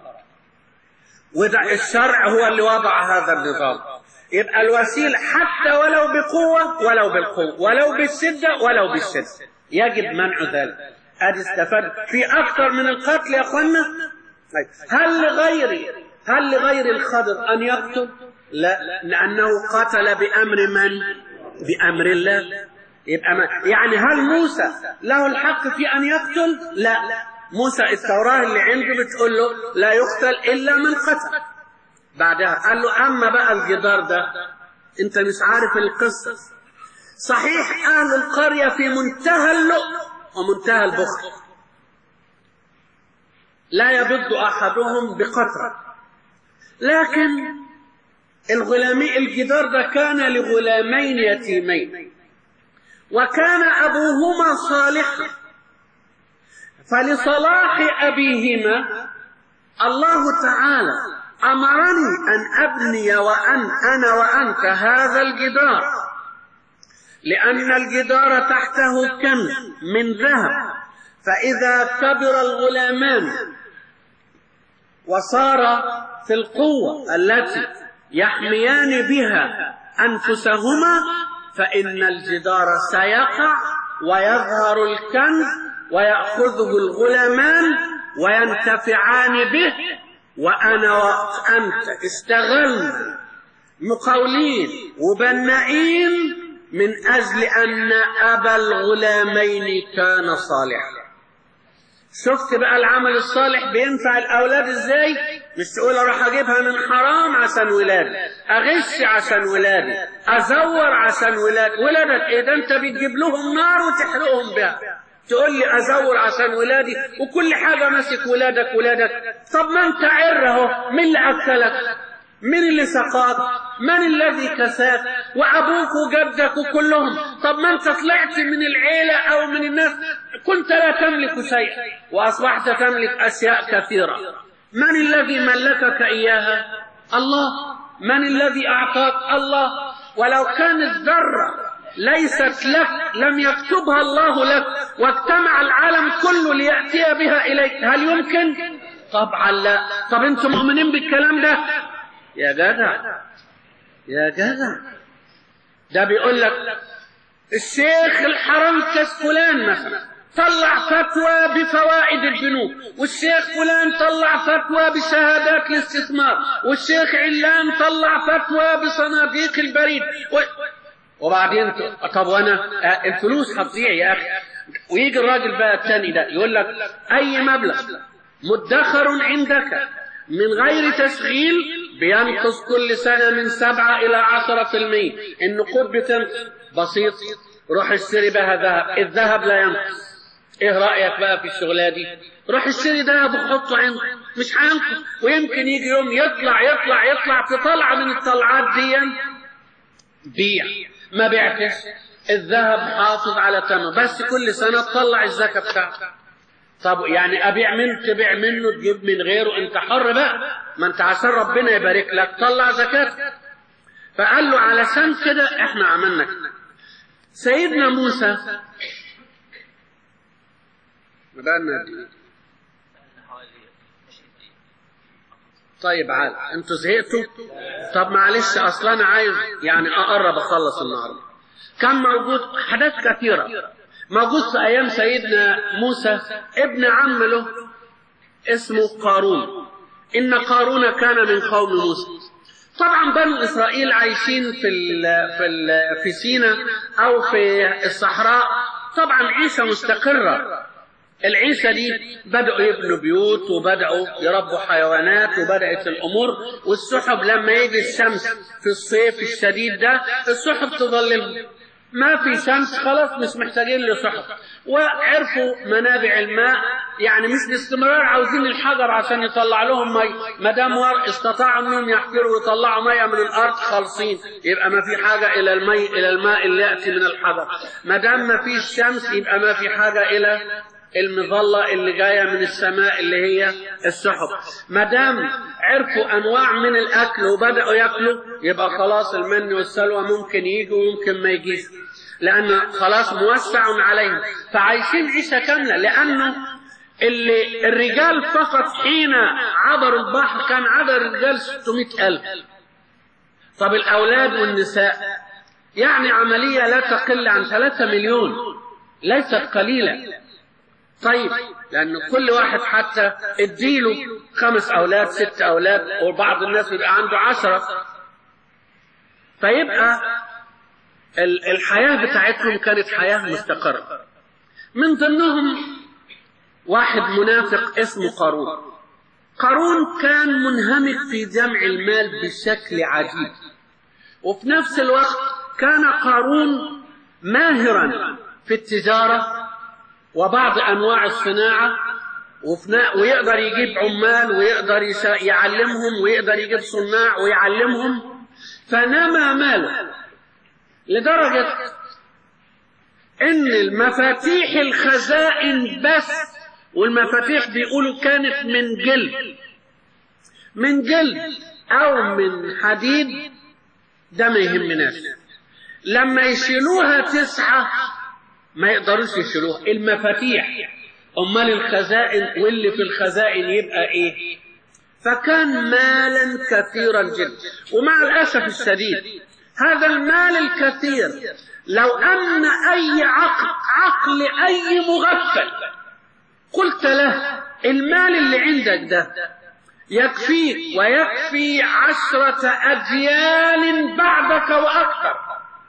[SPEAKER 1] وده الشرع هو اللي وضع هذا النظام يبقى الوسيلة حتى ولو بقوة ولو بالقوة ولو بالشدة ولو بالشدة يجب منع ذلك ادي استفاد في اكثر من القتل يا اخوانا هل لغير هل لغير الخضر ان يقتل لا لانه قتل بامر من بامر الله يبقى ما يعني هل موسى له الحق في ان يقتل لا موسى التوراه اللي عنده بتقول له لا يقتل الا من قتل بعدها قال له اما بقى الجدار ده انت مش عارف القصه صحيح اهل القريه في منتهى اللؤم ومنتهى البخل لا يبد احدهم بقطره لكن الغلامي الجدار ده كان لغلامين يتيمين وكان ابوهما صالحا فلصلاح ابيهما الله تعالى امرني ان ابني وان انا وانت هذا الجدار لان الجدار تحته كنز من ذهب فاذا كبر الغلامان وصار في القوه التي يحميان بها انفسهما فان الجدار سيقع ويظهر الكنز وياخذه الغلامان وينتفعان به وأنا وأنت اشتغلنا مقاولين وبنائين من أجل أن أبا الغلامين كان صالحا شفت بقى العمل الصالح بينفع الأولاد إزاي مش تقول أروح أجيبها من حرام عشان ولادي أغش عشان ولادي أزور عشان ولادي ولادك إيه ده أنت بتجيب لهم نار وتحرقهم بها تقول لي ازور عشان ولادي وكل حاجه ماسك ولادك ولادك طب ما انت عر اهو مين اللي اكلك مين اللي سقاك من الذي كساك وابوك وجدك وكلهم طب ما انت طلعت من العيله او من الناس كنت لا تملك شيئا واصبحت تملك اشياء كثيره من الذي ملكك اياها الله من الذي اعطاك الله ولو كانت ذره ليست لك لم يكتبها الله لك واجتمع العالم كله ليأتي بها إليك هل يمكن؟ طبعا لا طب انتم مؤمنين بالكلام ده يا جدع يا جدع ده بيقول لك الشيخ الحرنكس فلان مثلا طلع فتوى بفوائد البنوك والشيخ فلان طلع فتوى بشهادات الاستثمار والشيخ علان طلع فتوى بصناديق البريد و... وبعدين طب وانا الفلوس هتضيع يا اخي ويجي الراجل بقى الثاني ده يقول لك اي مبلغ مدخر عندك من غير تشغيل بينقص كل سنة من سبعة إلى عشرة في المية النقود بتنقص بسيط روح اشتري بها ذهب الذهب لا ينقص ايه رأيك بقى في الشغلة دي روح اشتري ذهب وحطه عندك مش هينقص ويمكن يجي يوم يطلع يطلع يطلع في طلعة من الطلعات دي بيع ما بعتش الذهب حافظ على ثمنه بس كل سنة تطلع الزكاة بتاعته طب يعني أبيع منه تبيع منه تجيب من غيره أنت حر بقى ما أنت عشان ربنا يبارك لك طلع زكاة فقال له علشان كده احنا عملنا كده سيدنا موسى بدأنا طيب عال انتوا زهقتوا طب معلش اصلا انا عايز يعني اقرب اخلص النهارده كان موجود احداث كثيره موجود في ايام سيدنا موسى ابن عم له اسمه قارون ان قارون كان من قوم موسى طبعا بنو اسرائيل عايشين في ال في ال في سينا او في الصحراء طبعا عيشه مستقره العيشة دي بدأوا يبنوا بيوت وبدأوا يربوا حيوانات وبدأت الأمور والسحب لما يجي الشمس في الصيف الشديد ده السحب تظللهم ما في شمس خلاص مش محتاجين لسحب وعرفوا منابع الماء يعني مش باستمرار عاوزين الحجر عشان يطلع لهم مي ما دام استطاعوا انهم يحفروا ويطلعوا ميه من الارض خالصين يبقى ما في حاجه الى المي الى الماء اللي ياتي من الحجر ما دام ما فيش شمس يبقى ما في حاجه الى المظلة اللي جاية من السماء اللي هي السحب ما دام عرفوا أنواع من الأكل وبدأوا يأكلوا يبقى خلاص المن والسلوى ممكن يجوا ويمكن ما يجيش لأن خلاص موسع عليهم فعايشين عيشة كاملة لأنه اللي الرجال فقط حين عبروا البحر كان عدد الرجال 600 ألف طب الأولاد والنساء يعني عملية لا تقل عن 3 مليون ليست قليلة طيب لأن كل واحد حتى اديله خمس أولاد ست أولاد وبعض الناس بيبقى عنده عشرة فيبقى الحياة بتاعتهم كانت حياة مستقرة من ضمنهم واحد منافق اسمه قارون قارون كان منهمك في جمع المال بشكل عجيب وفي نفس الوقت كان قارون ماهرا في التجارة وبعض أنواع الصناعة ويقدر يجيب عمال ويقدر يعلمهم ويقدر يجيب صناع ويعلمهم فنمى ماله لدرجة إن المفاتيح الخزائن بس والمفاتيح بيقولوا كانت من جلد من جلد أو من حديد ده ما يهمناش لما يشيلوها تسعة ما يقدروش يشيلوها المفاتيح امال الخزائن واللي في الخزائن يبقى ايه فكان مالا كثيرا جدا ومع الاسف الشديد هذا المال الكثير لو ان اي عقل عقل اي مغفل قلت له المال اللي عندك ده يكفيك ويكفي عشرة أجيال بعدك وأكثر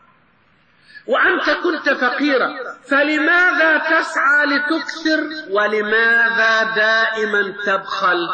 [SPEAKER 1] وأنت كنت فقيرا فلماذا تسعى لتكثر ولماذا دائما تبخل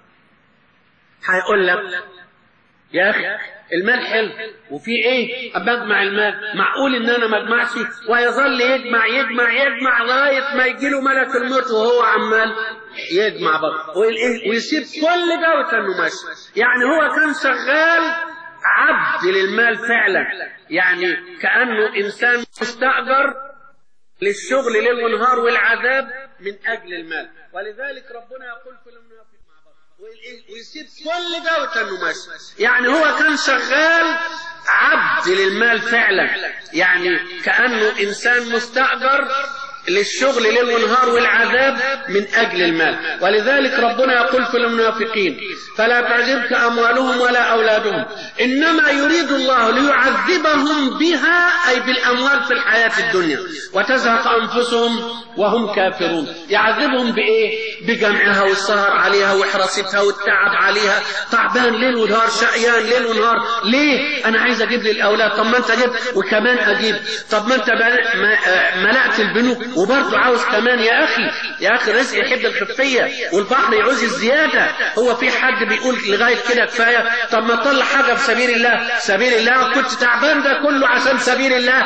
[SPEAKER 1] هيقول لك يا أخي المال حلو وفي ايه بجمع المال معقول ان انا ما اجمعش ويظل يجمع يجمع يجمع لغايه ما يجي له ملك الموت وهو عمال يجمع برضه ويسيب كل ده وكانه ماشي يعني هو كان شغال عبد للمال فعلا يعني كانه انسان مستاجر للشغل ليل ونهار والعذاب من اجل المال ولذلك ربنا يقول في المنافق مع بعض ويسيب كل ده وكانه ماشي يعني هو كان شغال عبد للمال فعلا يعني كانه انسان مستاجر للشغل ليل ونهار والعذاب من أجل المال ولذلك ربنا يقول في المنافقين فلا تعجبك أموالهم ولا أولادهم إنما يريد الله ليعذبهم بها أي بالأموال في الحياة الدنيا وتزهق أنفسهم وهم كافرون يعذبهم بإيه بجمعها والسهر عليها وحراستها والتعب عليها تعبان ليل ونهار شقيان ليل ونهار ليه أنا عايز أجيب لي الأولاد طب ما أنت جبت وكمان أجيب طب ما أنت ملأت البنوك وبرضه عاوز كمان يا اخي يا اخي الرزق يحب الخفيه والبحر يعوز الزياده هو في حد بيقول لغايه كده كفايه طب ما طلع حاجه في سبيل الله سبيل الله كنت تعبان ده كله عشان سبيل الله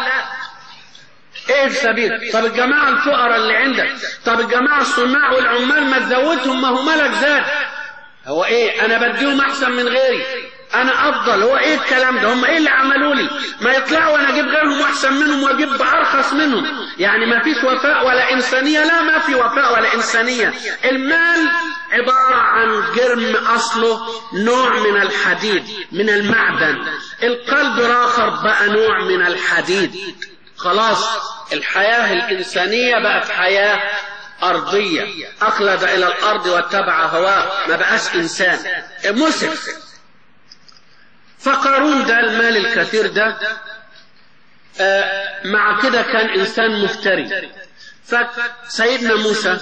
[SPEAKER 1] ايه السبيل طب الجماعه الفقراء اللي عندك طب الجماعه الصناع والعمال ما تزودهم ما هو ملك زاد هو ايه انا بديهم احسن من غيري انا افضل هو ايه الكلام ده هم ايه اللي عملوا لي ما يطلعوا وانا اجيب غيرهم احسن منهم واجيب بارخص منهم يعني ما فيش وفاء ولا انسانيه لا ما في وفاء ولا انسانيه المال عباره عن جرم اصله نوع من الحديد من المعدن القلب الاخر بقى نوع من الحديد خلاص الحياه الانسانيه بقت حياه أرضية أخلد إلى الأرض واتبع هواه ما بقاش إنسان مسف فقارون ده المال الكثير ده آه مع كده كان إنسان مفتري فسيدنا موسى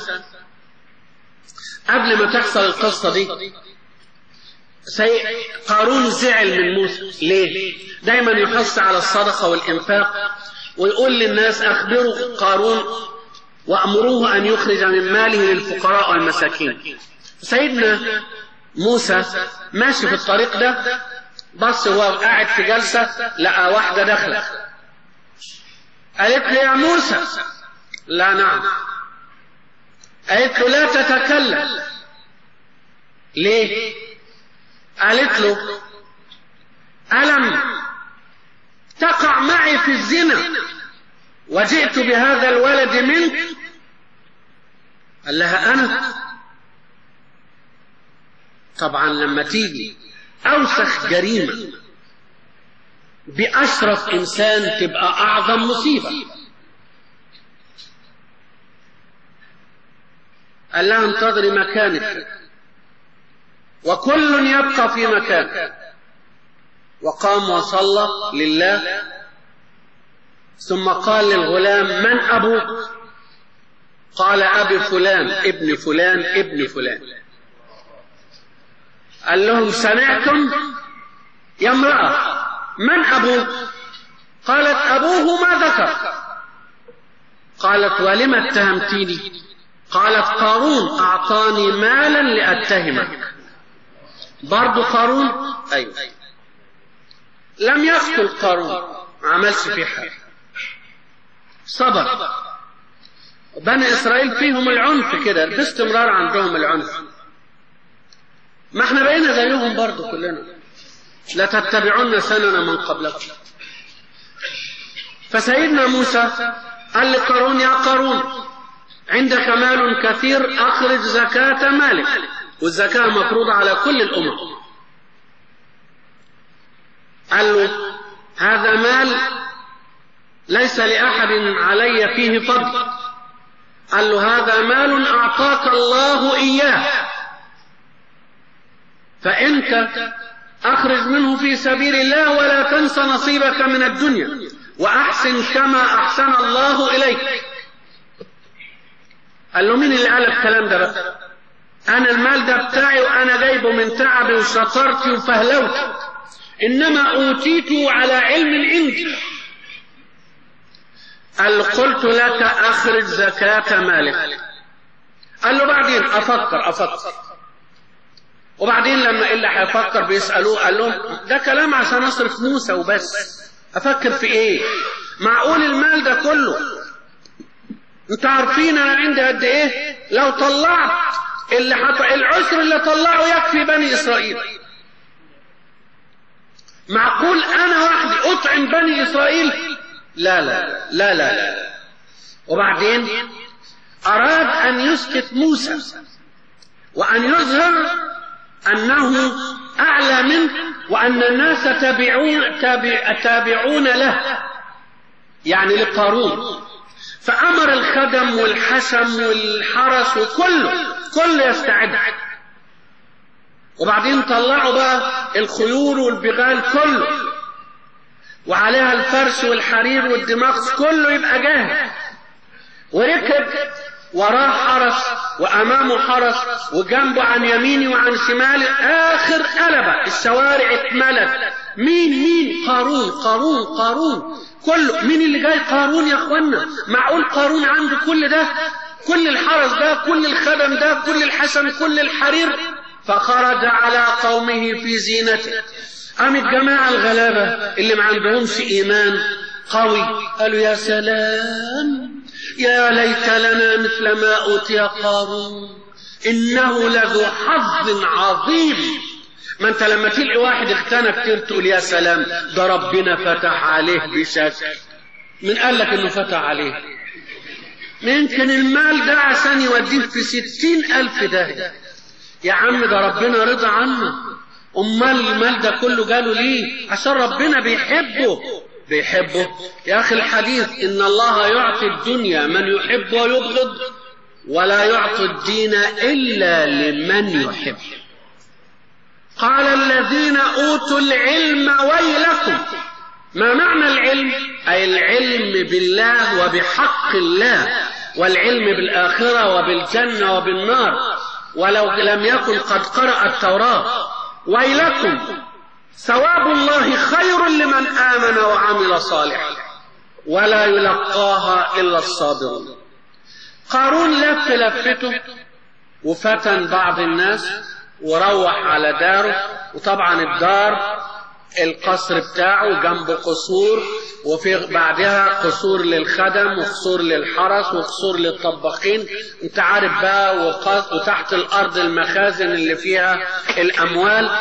[SPEAKER 1] قبل ما تحصل القصة دي سي... قارون زعل من موسى ليه دايما يحث على الصدقة والإنفاق ويقول للناس أخبروا قارون وأمروه أن يخرج من ماله للفقراء والمساكين سيدنا موسى ماشي في الطريق ده بص هو قاعد في جلسة لقى واحدة داخلة قالت له يا موسى لا نعم قالت له لا تتكلم ليه قالت له ألم تقع معي في الزنا وجئت بهذا الولد منك قال لها أنا طبعا لما تيجي أوسخ جريمة بأشرف إنسان تبقى أعظم مصيبة قال لها انتظري مكانك وكل يبقى في مكانه وقام وصلى لله ثم قال للغلام من أبوك قال أبي فلان ابن فلان ابن فلان قال لهم سمعتم يا امرأة من أبوك قالت أبوه ما ذكر قالت ولم اتهمتيني قالت قارون أعطاني مالا لأتهمك برضو قارون أيوة لم يقتل قارون ما عملش فيه حاجة صبر بني إسرائيل فيهم العنف كده باستمرار عندهم العنف ما احنا بقينا زيهم برضو كلنا لا تتبعون سنن من قبلكم فسيدنا موسى قال لقارون يا قارون عندك مال كثير أخرج زكاة مالك والزكاة مفروضة على كل الأمم قال له هذا مال ليس لأحد علي فيه فضل قال له هذا مال أعطاك الله إياه فأنت أخرج منه في سبيل الله ولا تنس نصيبك من الدنيا وأحسن كما أحسن الله إليك قال له مين اللي قال الكلام ده بقى انا المال ده بتاعي وانا جايبه من تعبي وشطرتي وفهلوتي انما اوتيته على علم عندي قال قلت لك اخرج زكاة مالك قال له بعدين افكر افكر وبعدين لما اللي هيفكر بيسألوه قال لهم ده كلام عشان اصرف موسى وبس افكر في ايه معقول المال ده كله انتوا عارفين انا عندي قد ايه لو طلعت اللي حط... العشر اللي طلعه يكفي بني اسرائيل معقول انا وحدي اطعم بني اسرائيل لا لا لا لا, لا. وبعدين اراد ان يسكت موسى وان يظهر انه اعلى منه وان الناس تابعون تابع تابعون له يعني لقارون فامر الخدم والحشم والحرس وكله كله يستعد وبعدين طلعوا بقى الخيول والبغال كله وعليها الفرش والحرير والدماغ كله يبقى جاهز وركب وراه حرس وامامه حرس وجنبه عن يمينه وعن شماله اخر قلبه الشوارع اتملت مين مين قارون قارون قارون كله مين اللي جاي قارون يا اخوانا معقول قارون عنده كل ده كل الحرس ده كل الخدم ده كل الحسن كل الحرير فخرج على قومه في زينته قام الجماعة الغلابة اللي ما عندهمش إيمان قوي قالوا يا سلام يا ليت لنا مثل ما أوتي قارون إنه لذو حظ عظيم ما انت لما تلقي واحد اغتنى كتير تقول يا سلام ده ربنا فتح عليه بشكل من قال لك انه فتح عليه يمكن المال ده عشان يوديه في ستين ألف ده يا عم ده ربنا رضى عنه أمال المال ده كله جاله ليه عشان ربنا بيحبه بيحبه يا أخي الحديث إن الله يعطي الدنيا من يحب ويبغض ولا يعطي الدين إلا لمن يحب قال الذين أوتوا العلم ويلكم ما معنى العلم أي العلم بالله وبحق الله والعلم بالآخرة وبالجنة وبالنار ولو لم يكن قد قرأ التوراة ويلكم ثواب الله خير لمن آمن وعمل صالحا ولا يلقاها إلا الصابرون قارون لف لفته وفتن بعض الناس وروح على داره وطبعا الدار القصر بتاعه جنبه قصور وفي بعدها قصور للخدم وقصور للحرس وقصور للطباخين انت عارف بقى وتحت الارض المخازن اللي فيها الاموال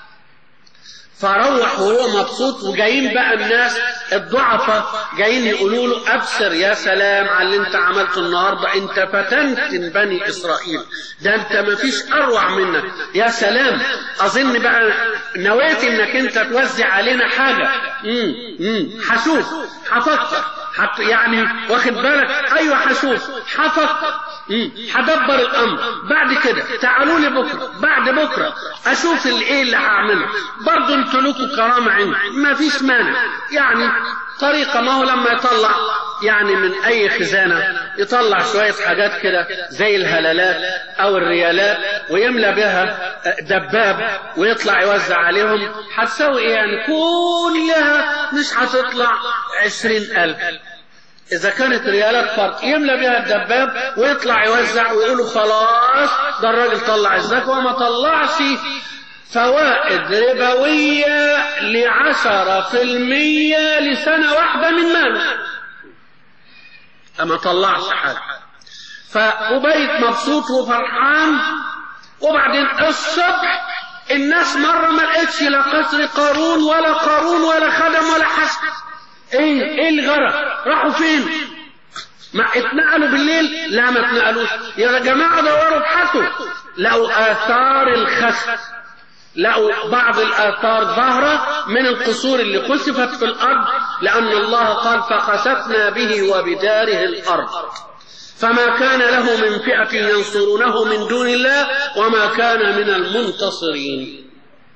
[SPEAKER 1] فروح وهو مبسوط وجايين بقى الناس الضعفاء جايين يقولوا له ابشر يا سلام على اللي انت عملته النهارده انت فتنت بني اسرائيل ده انت ما فيش اروع منك يا سلام اظن بقى نويت انك انت توزع علينا حاجه امم امم هشوف هفكر حت يعني واخد بالك ايوه هشوف هفكر هدبر الامر بعد كده تعالوا لي بكره بعد بكره اشوف الايه اللي هعمله برضه انتوا لكم كرامه عندي ما فيش مانع يعني طريقه ما هو لما يطلع يعني من اي خزانه يطلع شويه حاجات كده زي الهلالات او الريالات ويملى بها دباب ويطلع يوزع عليهم هتساوي ايه يعني كلها مش هتطلع عشرين الف إذا كانت ريالات فرق يملى بها الدباب ويطلع يوزع ويقولوا خلاص ده الراجل طلع الزكاة وما طلعش فوائد ربوية لعشرة في المية لسنة واحدة من ماله أما طلعش حاجة فأبيت مبسوط وفرحان وبعدين الصبح الناس مرة ما لقيتش لا قصر قارون ولا قارون ولا خدم ولا حسن ايه ايه الغرق راحوا فين ما اتنقلوا بالليل لا ما اتنقلوش يا جماعة دوروا ابحثوا لقوا آثار الخسف لقوا بعض الآثار ظاهرة من القصور اللي خسفت في الأرض لأن الله قال فخسفنا به وبداره الأرض فما كان له من فئة ينصرونه من دون الله وما كان من المنتصرين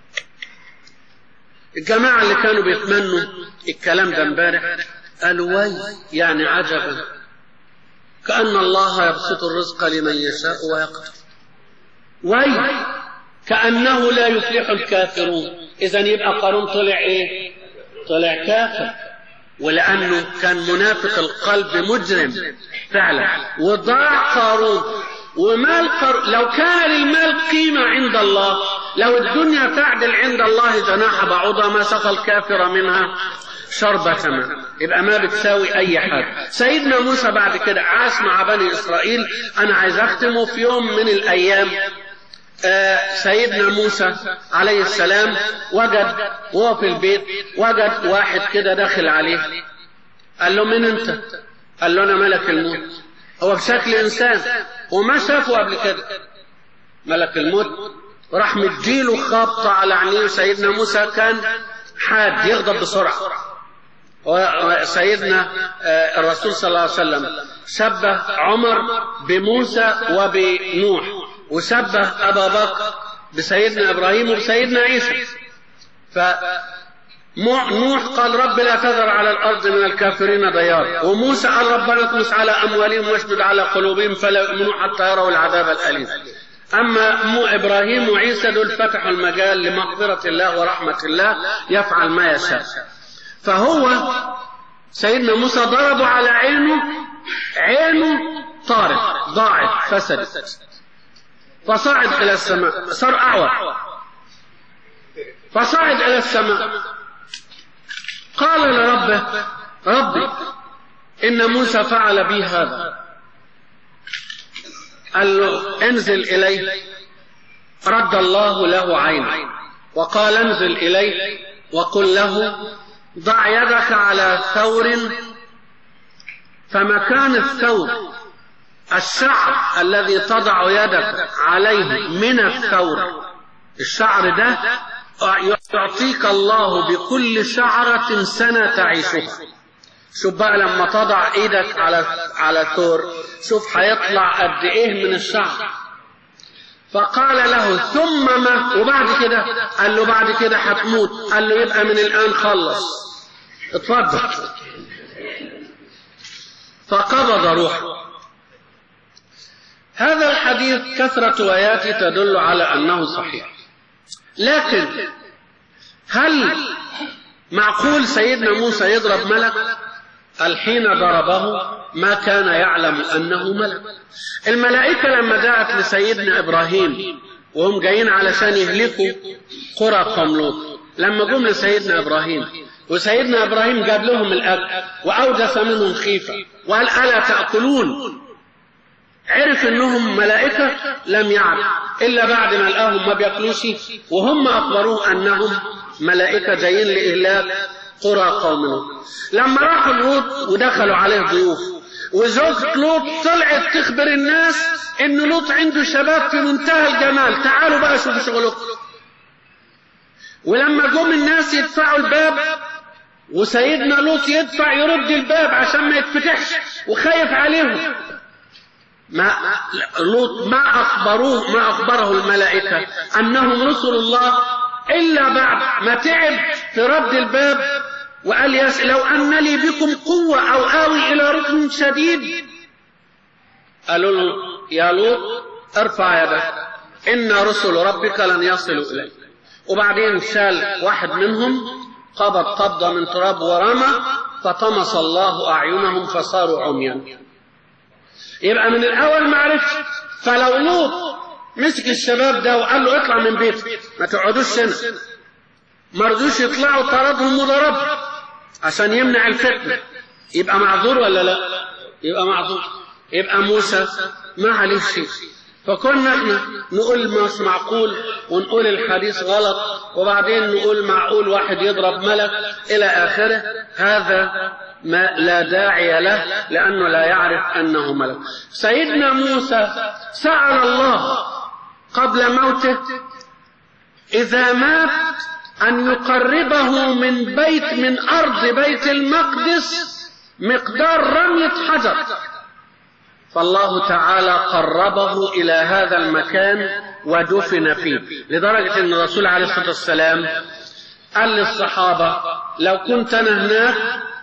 [SPEAKER 1] الجماعة اللي كانوا بيتمنوا الكلام ده امبارح قالوا وي يعني عجبا كأن الله يبسط الرزق لمن يشاء ويقدر وي كأنه لا يفلح الكافرون إذا يبقى قارون طلع إيه؟ طلع كافر ولأنه كان منافق القلب مجرم فعلا وضاع قارون ومال قارون لو كان للمال قيمة عند الله لو الدنيا تعدل عند الله جناح بعوضة ما سقى الكافر منها شربة ماء يبقى ما بتساوي أي حاجة سيدنا موسى بعد كده عاش مع بني إسرائيل أنا عايز أختمه في يوم من الأيام آه سيدنا موسى عليه السلام وجد وهو في البيت وجد واحد كده داخل عليه قال له من انت قال له انا ملك الموت هو بشكل انسان وما شافه قبل كده ملك الموت راح مديله خبطة على عينيه سيدنا موسى كان حاد يغضب بسرعة وسيدنا الرسول صلى الله عليه وسلم شبه عمر بموسى وبنوح وشبه أبا بكر بسيدنا إبراهيم وبسيدنا عيسى فنوح قال رب لا تذر على الأرض من الكافرين ديار وموسى قال ربنا اطمس على أموالهم واشدد على قلوبهم فلا يؤمنوا حتى يروا العذاب الأليم أما مو إبراهيم وعيسى دول فتحوا المجال لمغفرة الله ورحمة الله يفعل ما يشاء فهو سيدنا موسى ضربوا على عينه عينه طارت ضاعت فسدت فصعد إلى السماء صار أعور فصعد إلى السماء قال لربه ربي إن موسى فعل بي هذا قال له انزل إلي رد الله له عينه وقال انزل إلي وقل له ضع يدك على ثور فمكان الثور الشعر الذي تضع يدك عليه من الثور الشعر ده يعطيك الله بكل شعرة سنة تعيشها شوف بقى لما تضع ايدك على على ثور شوف هيطلع قد ايه من الشعر فقال له ثم ما وبعد كده قال له بعد كده هتموت قال له يبقى من الان خلص اتفضل فقبض روحه هذا الحديث كثرة آياته تدل على أنه صحيح لكن هل معقول سيدنا موسى يضرب ملك الحين ضربه ما كان يعلم أنه ملك الملائكة لما جاءت لسيدنا إبراهيم وهم جايين علشان يهلكوا قرى قوم لوط لما جم لسيدنا إبراهيم وسيدنا إبراهيم جاب لهم الأكل وأوجس منهم خيفة وقال ألا تأكلون عرف انهم ملائكة لم يعرف الا بعد ما لقاهم ما بياكلوش وهم اخبروه انهم ملائكة جايين لاهلاك قرى قوم لوط لما راحوا لوط ودخلوا عليه ضيوف وزوجة لوط طلعت تخبر الناس ان لوط عنده شباب في منتهى الجمال تعالوا بقى شوفوا شغلكم ولما جم الناس يدفعوا الباب وسيدنا لوط يدفع يرد الباب عشان ما يتفتحش وخايف عليهم ما لوط ما أخبروه ما أخبره الملائكة أنهم رسل الله إلا بعد ما تعب في رد الباب وقال يا لو أن لي بكم قوة أو آوي إلى ركن شديد قالوا له يا لوط ارفع يدك إن رسل ربك لن يصلوا إليك وبعدين شال واحد منهم قبض قبضة من تراب ورمى فطمس الله أعينهم فصاروا عميا يبقى من الأول ما عرفش فلو لوط مسك الشباب ده وقال له اطلع من بيتك ما تقعدوش هنا ما رضوش يطلعوا طردهم وضربهم عشان يمنع الفتنة يبقى معذور ولا لا يبقى معذور يبقى موسى ما عليه شيء فكنا احنا نقول مش معقول ونقول الحديث غلط وبعدين نقول معقول واحد يضرب ملك الى اخره هذا ما لا داعي له لانه لا يعرف انه ملك سيدنا موسى سال الله قبل موته اذا مات ان يقربه من بيت من ارض بيت المقدس مقدار رميه حجر فالله تعالى قربه إلى هذا المكان ودفن فيه لدرجة أن الرسول عليه الصلاة والسلام قال للصحابة لو كنت أنا هناك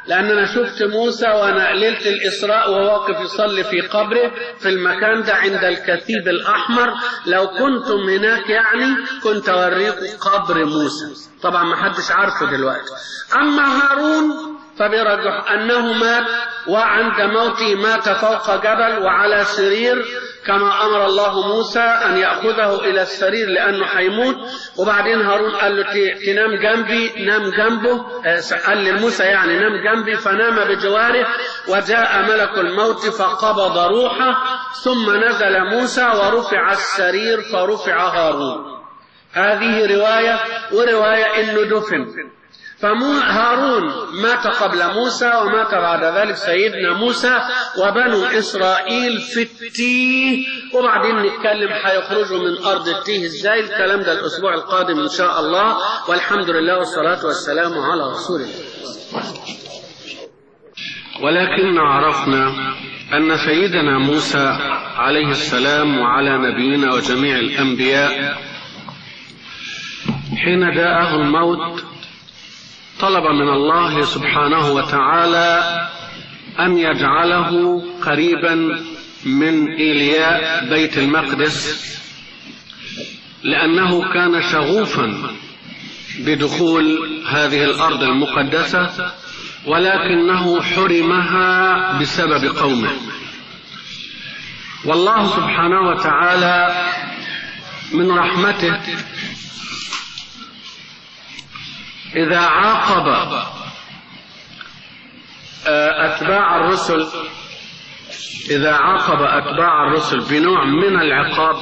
[SPEAKER 1] لأن أنا شفت موسى وأنا ليلة الإسراء وهو واقف يصلي في قبره في المكان ده عند الكثيب الأحمر لو كنتم هناك يعني كنت أوريكم قبر موسى طبعا ما حدش عارفه دلوقتي أما هارون فبرجح أنه مات وعند موته مات فوق جبل وعلى سرير كما أمر الله موسى أن يأخذه إلى السرير لأنه حيموت وبعدين هارون قال له تنام جنبي نام جنبه قال لموسى يعني نام جنبي فنام بجواره وجاء ملك الموت فقبض روحه ثم نزل موسى ورفع السرير فرفع هارون هذه رواية ورواية إنه دفن فهارون مات قبل موسى ومات بعد ذلك سيدنا موسى وبنو إسرائيل في التيه وبعدين نتكلم هيخرجوا من أرض التيه إزاي الكلام ده الأسبوع القادم إن شاء الله والحمد لله والصلاة والسلام على رسول الله ولكن عرفنا أن سيدنا موسى عليه السلام وعلى نبينا وجميع الأنبياء حين جاءه الموت طلب من الله سبحانه وتعالى أن يجعله قريبا من إيلياء بيت المقدس لأنه كان شغوفا بدخول هذه الأرض المقدسة ولكنه حرمها بسبب قومه والله سبحانه وتعالى من رحمته إذا عاقب أتباع الرسل إذا عاقب أتباع الرسل بنوع من العقاب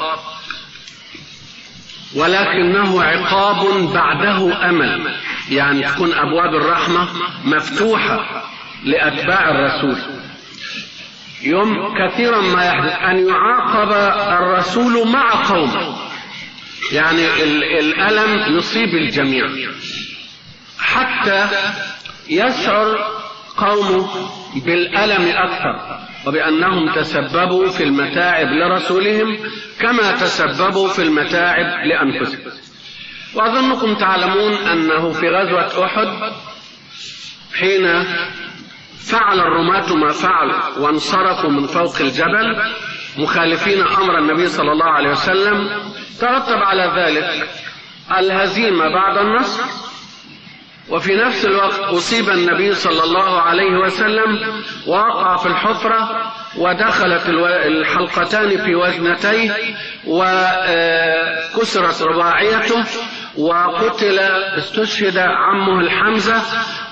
[SPEAKER 1] ولكنه عقاب بعده أمل يعني تكون أبواب الرحمة مفتوحة لأتباع الرسول يوم كثيرا ما يحدث أن يعاقب الرسول مع قومه يعني الألم يصيب الجميع حتى يشعر قومه بالألم أكثر وبأنهم تسببوا في المتاعب لرسولهم كما تسببوا في المتاعب لأنفسهم وأظنكم تعلمون أنه في غزوة أحد حين فعل الرماة ما فعلوا وانصرفوا من فوق الجبل مخالفين أمر النبي صلى الله عليه وسلم ترتب على ذلك الهزيمة بعد النصر وفي نفس الوقت أصيب النبي صلى الله عليه وسلم وقع في الحفرة ودخلت الحلقتان في وجنتيه وكسرت رباعيته وقتل استشهد عمه الحمزة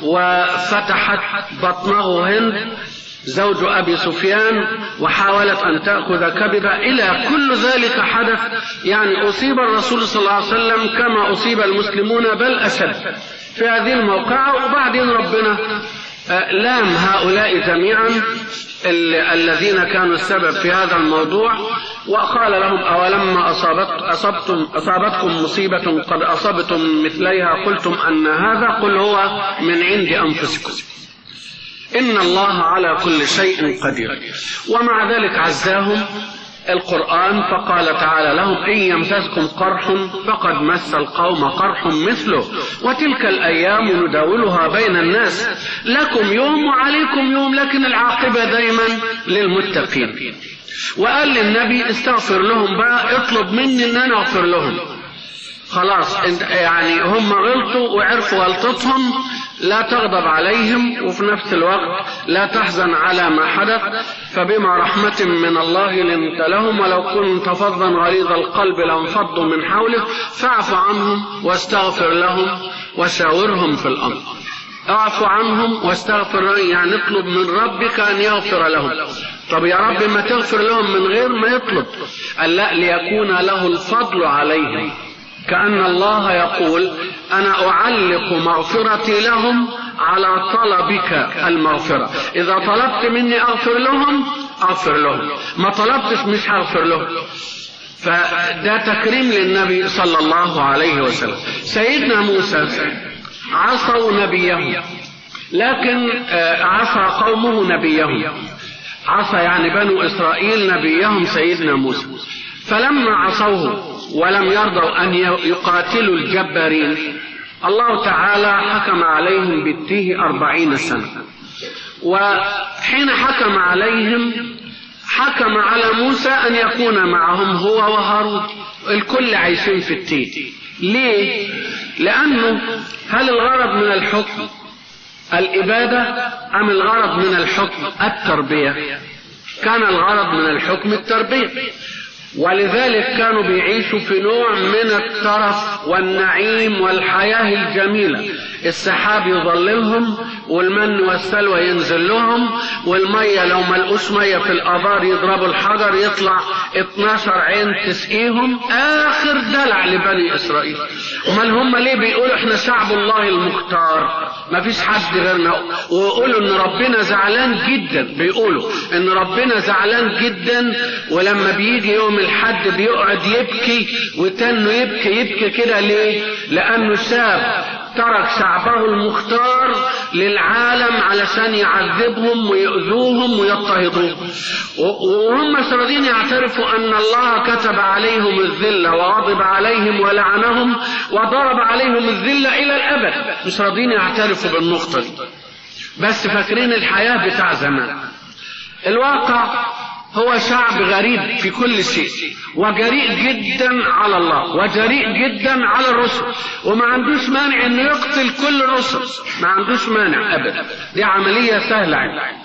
[SPEAKER 1] وفتحت بطنه هند زوج أبي سفيان وحاولت أن تأخذ كبده إلى كل ذلك حدث يعني أصيب الرسول صلى الله عليه وسلم كما أصيب المسلمون بل أشد في هذه الموقعة وبعدين ربنا لام هؤلاء جميعا الذين كانوا السبب في هذا الموضوع وقال لهم أولما أصابت أصبتم أصابتكم مصيبة قد أصبتم مثليها قلتم أن هذا قل هو من عند أنفسكم إن الله على كل شيء قدير ومع ذلك عزاهم القرآن فقال تعالى لهم إن يمسسكم قرح فقد مس القوم قرح مثله وتلك الأيام نداولها بين الناس لكم يوم وعليكم يوم لكن العاقبة دايما للمتقين وقال للنبي استغفر لهم بقى اطلب مني ان انا اغفر لهم خلاص يعني هم غلطوا وعرفوا غلطتهم لا تغضب عليهم وفي نفس الوقت لا تحزن على ما حدث فبما رحمة من الله لنت لهم ولو كنت فظا غليظ القلب لانفضوا من حولك فاعف عنهم واستغفر لهم وشاورهم في الأمر اعف عنهم واستغفر لهم يعني اطلب من ربك أن يغفر لهم طب يا رب ما تغفر لهم من غير ما يطلب قال لا ليكون له الفضل عليهم كأن الله يقول أنا أعلق مغفرتي لهم على طلبك المغفرة إذا طلبت مني أغفر لهم أغفر لهم ما طلبتش مش هغفر لهم فده تكريم للنبي صلى الله عليه وسلم سيدنا موسى عصوا نبيه لكن عصى قومه نبيهم عصى يعني بنو إسرائيل نبيهم سيدنا موسى فلما عصوه ولم يرضوا أن يقاتلوا الجبارين الله تعالى حكم عليهم بالتيه أربعين سنة وحين حكم عليهم حكم على موسى أن يكون معهم هو وهارون الكل عايشين في التين ليه؟ لأنه هل الغرض من الحكم الإبادة أم الغرض من الحكم التربية كان الغرض من الحكم التربية ولذلك كانوا بيعيشوا في نوع من الترف والنعيم والحياة الجميلة السحاب يظللهم والمن والسلوى ينزل لهم والمية لو ملقوش مية في الآبار يضربوا الحجر يطلع 12 عين تسقيهم آخر دلع لبني إسرائيل امال هم ليه بيقولوا احنا شعب الله المختار ما فيش حد غيرنا ويقولوا ان ربنا زعلان جدا بيقولوا ان ربنا زعلان جدا ولما بيجي يوم الحد بيقعد يبكي وتنه يبكي يبكي كده ليه لانه شاب ترك شعبه المختار للعالم علشان يعذبهم ويؤذوهم ويضطهدوهم وهم مش راضيين يعترفوا ان الله كتب عليهم الذلة وغضب عليهم ولعنهم وضرب عليهم الذلة الى الابد مش راضيين يعترفوا بالنقطة دي بس فاكرين الحياة بتاع زمان الواقع هو شعب غريب في كل شيء وجريء جدا على الله وجريء جدا على الرسل وما عندوش مانع انه يقتل كل الرسل ما عندوش مانع ابدا دي عملية سهلة عنده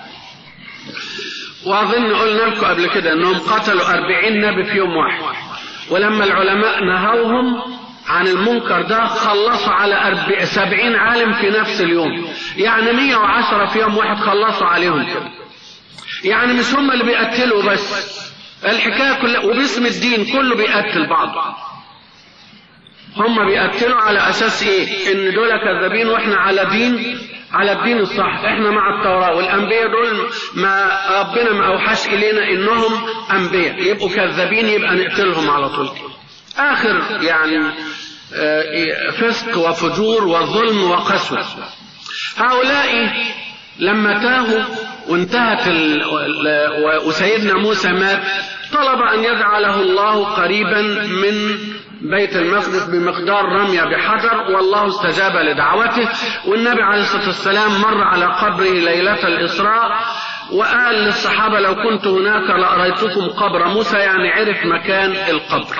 [SPEAKER 1] واظن قلنا لكم قبل كده انهم قتلوا أربعين نبي في يوم واحد ولما العلماء نهوهم عن المنكر ده خلصوا على أربع سبعين عالم في نفس اليوم يعني مية وعشرة في يوم واحد خلصوا عليهم كده يعني مش هم اللي بيقتلوا بس الحكاية كلها وباسم الدين كله بيقتل بعض هم بيقتلوا على أساس إيه إن دول كذابين وإحنا على دين على الدين الصح احنا مع التوراة والانبياء دول ما ربنا ما اوحاش الينا انهم انبياء يبقوا كذابين يبقى نقتلهم على طول اخر يعني فسق وفجور وظلم وقسوة هؤلاء لما تاهوا وانتهت وسيدنا موسى مات طلب ان يجعله الله قريبا من بيت المقدس بمقدار رمية بحجر والله استجاب لدعوته والنبي عليه الصلاة والسلام مر على قبره ليلة الإسراء وقال للصحابة لو كنت هناك لأريتكم قبر موسى يعني عرف مكان القبر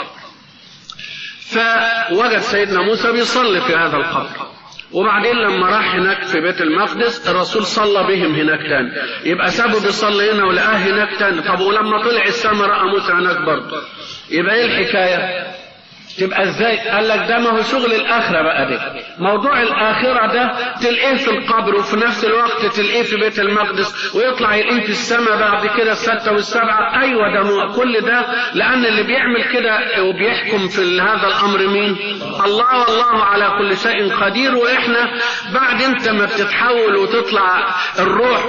[SPEAKER 1] فوجد سيدنا موسى بيصلي في هذا القبر وبعدين لما راح هناك في بيت المقدس الرسول صلى بهم هناك تاني يبقى سابه بيصلي هنا ولقاه هناك تاني طب ولما طلع السماء رأى موسى هناك برضه يبقى ايه الحكاية تبقى ازاي قال لك ده ما هو شغل الاخره بقى ده موضوع الاخره ده تلقيه في القبر وفي نفس الوقت تلقيه في بيت المقدس ويطلع يلقيه في السماء بعد كده السته والسبعه ايوه ده كل ده لان اللي بيعمل كده وبيحكم في هذا الامر مين الله والله على كل شيء قدير واحنا بعد انت ما بتتحول وتطلع الروح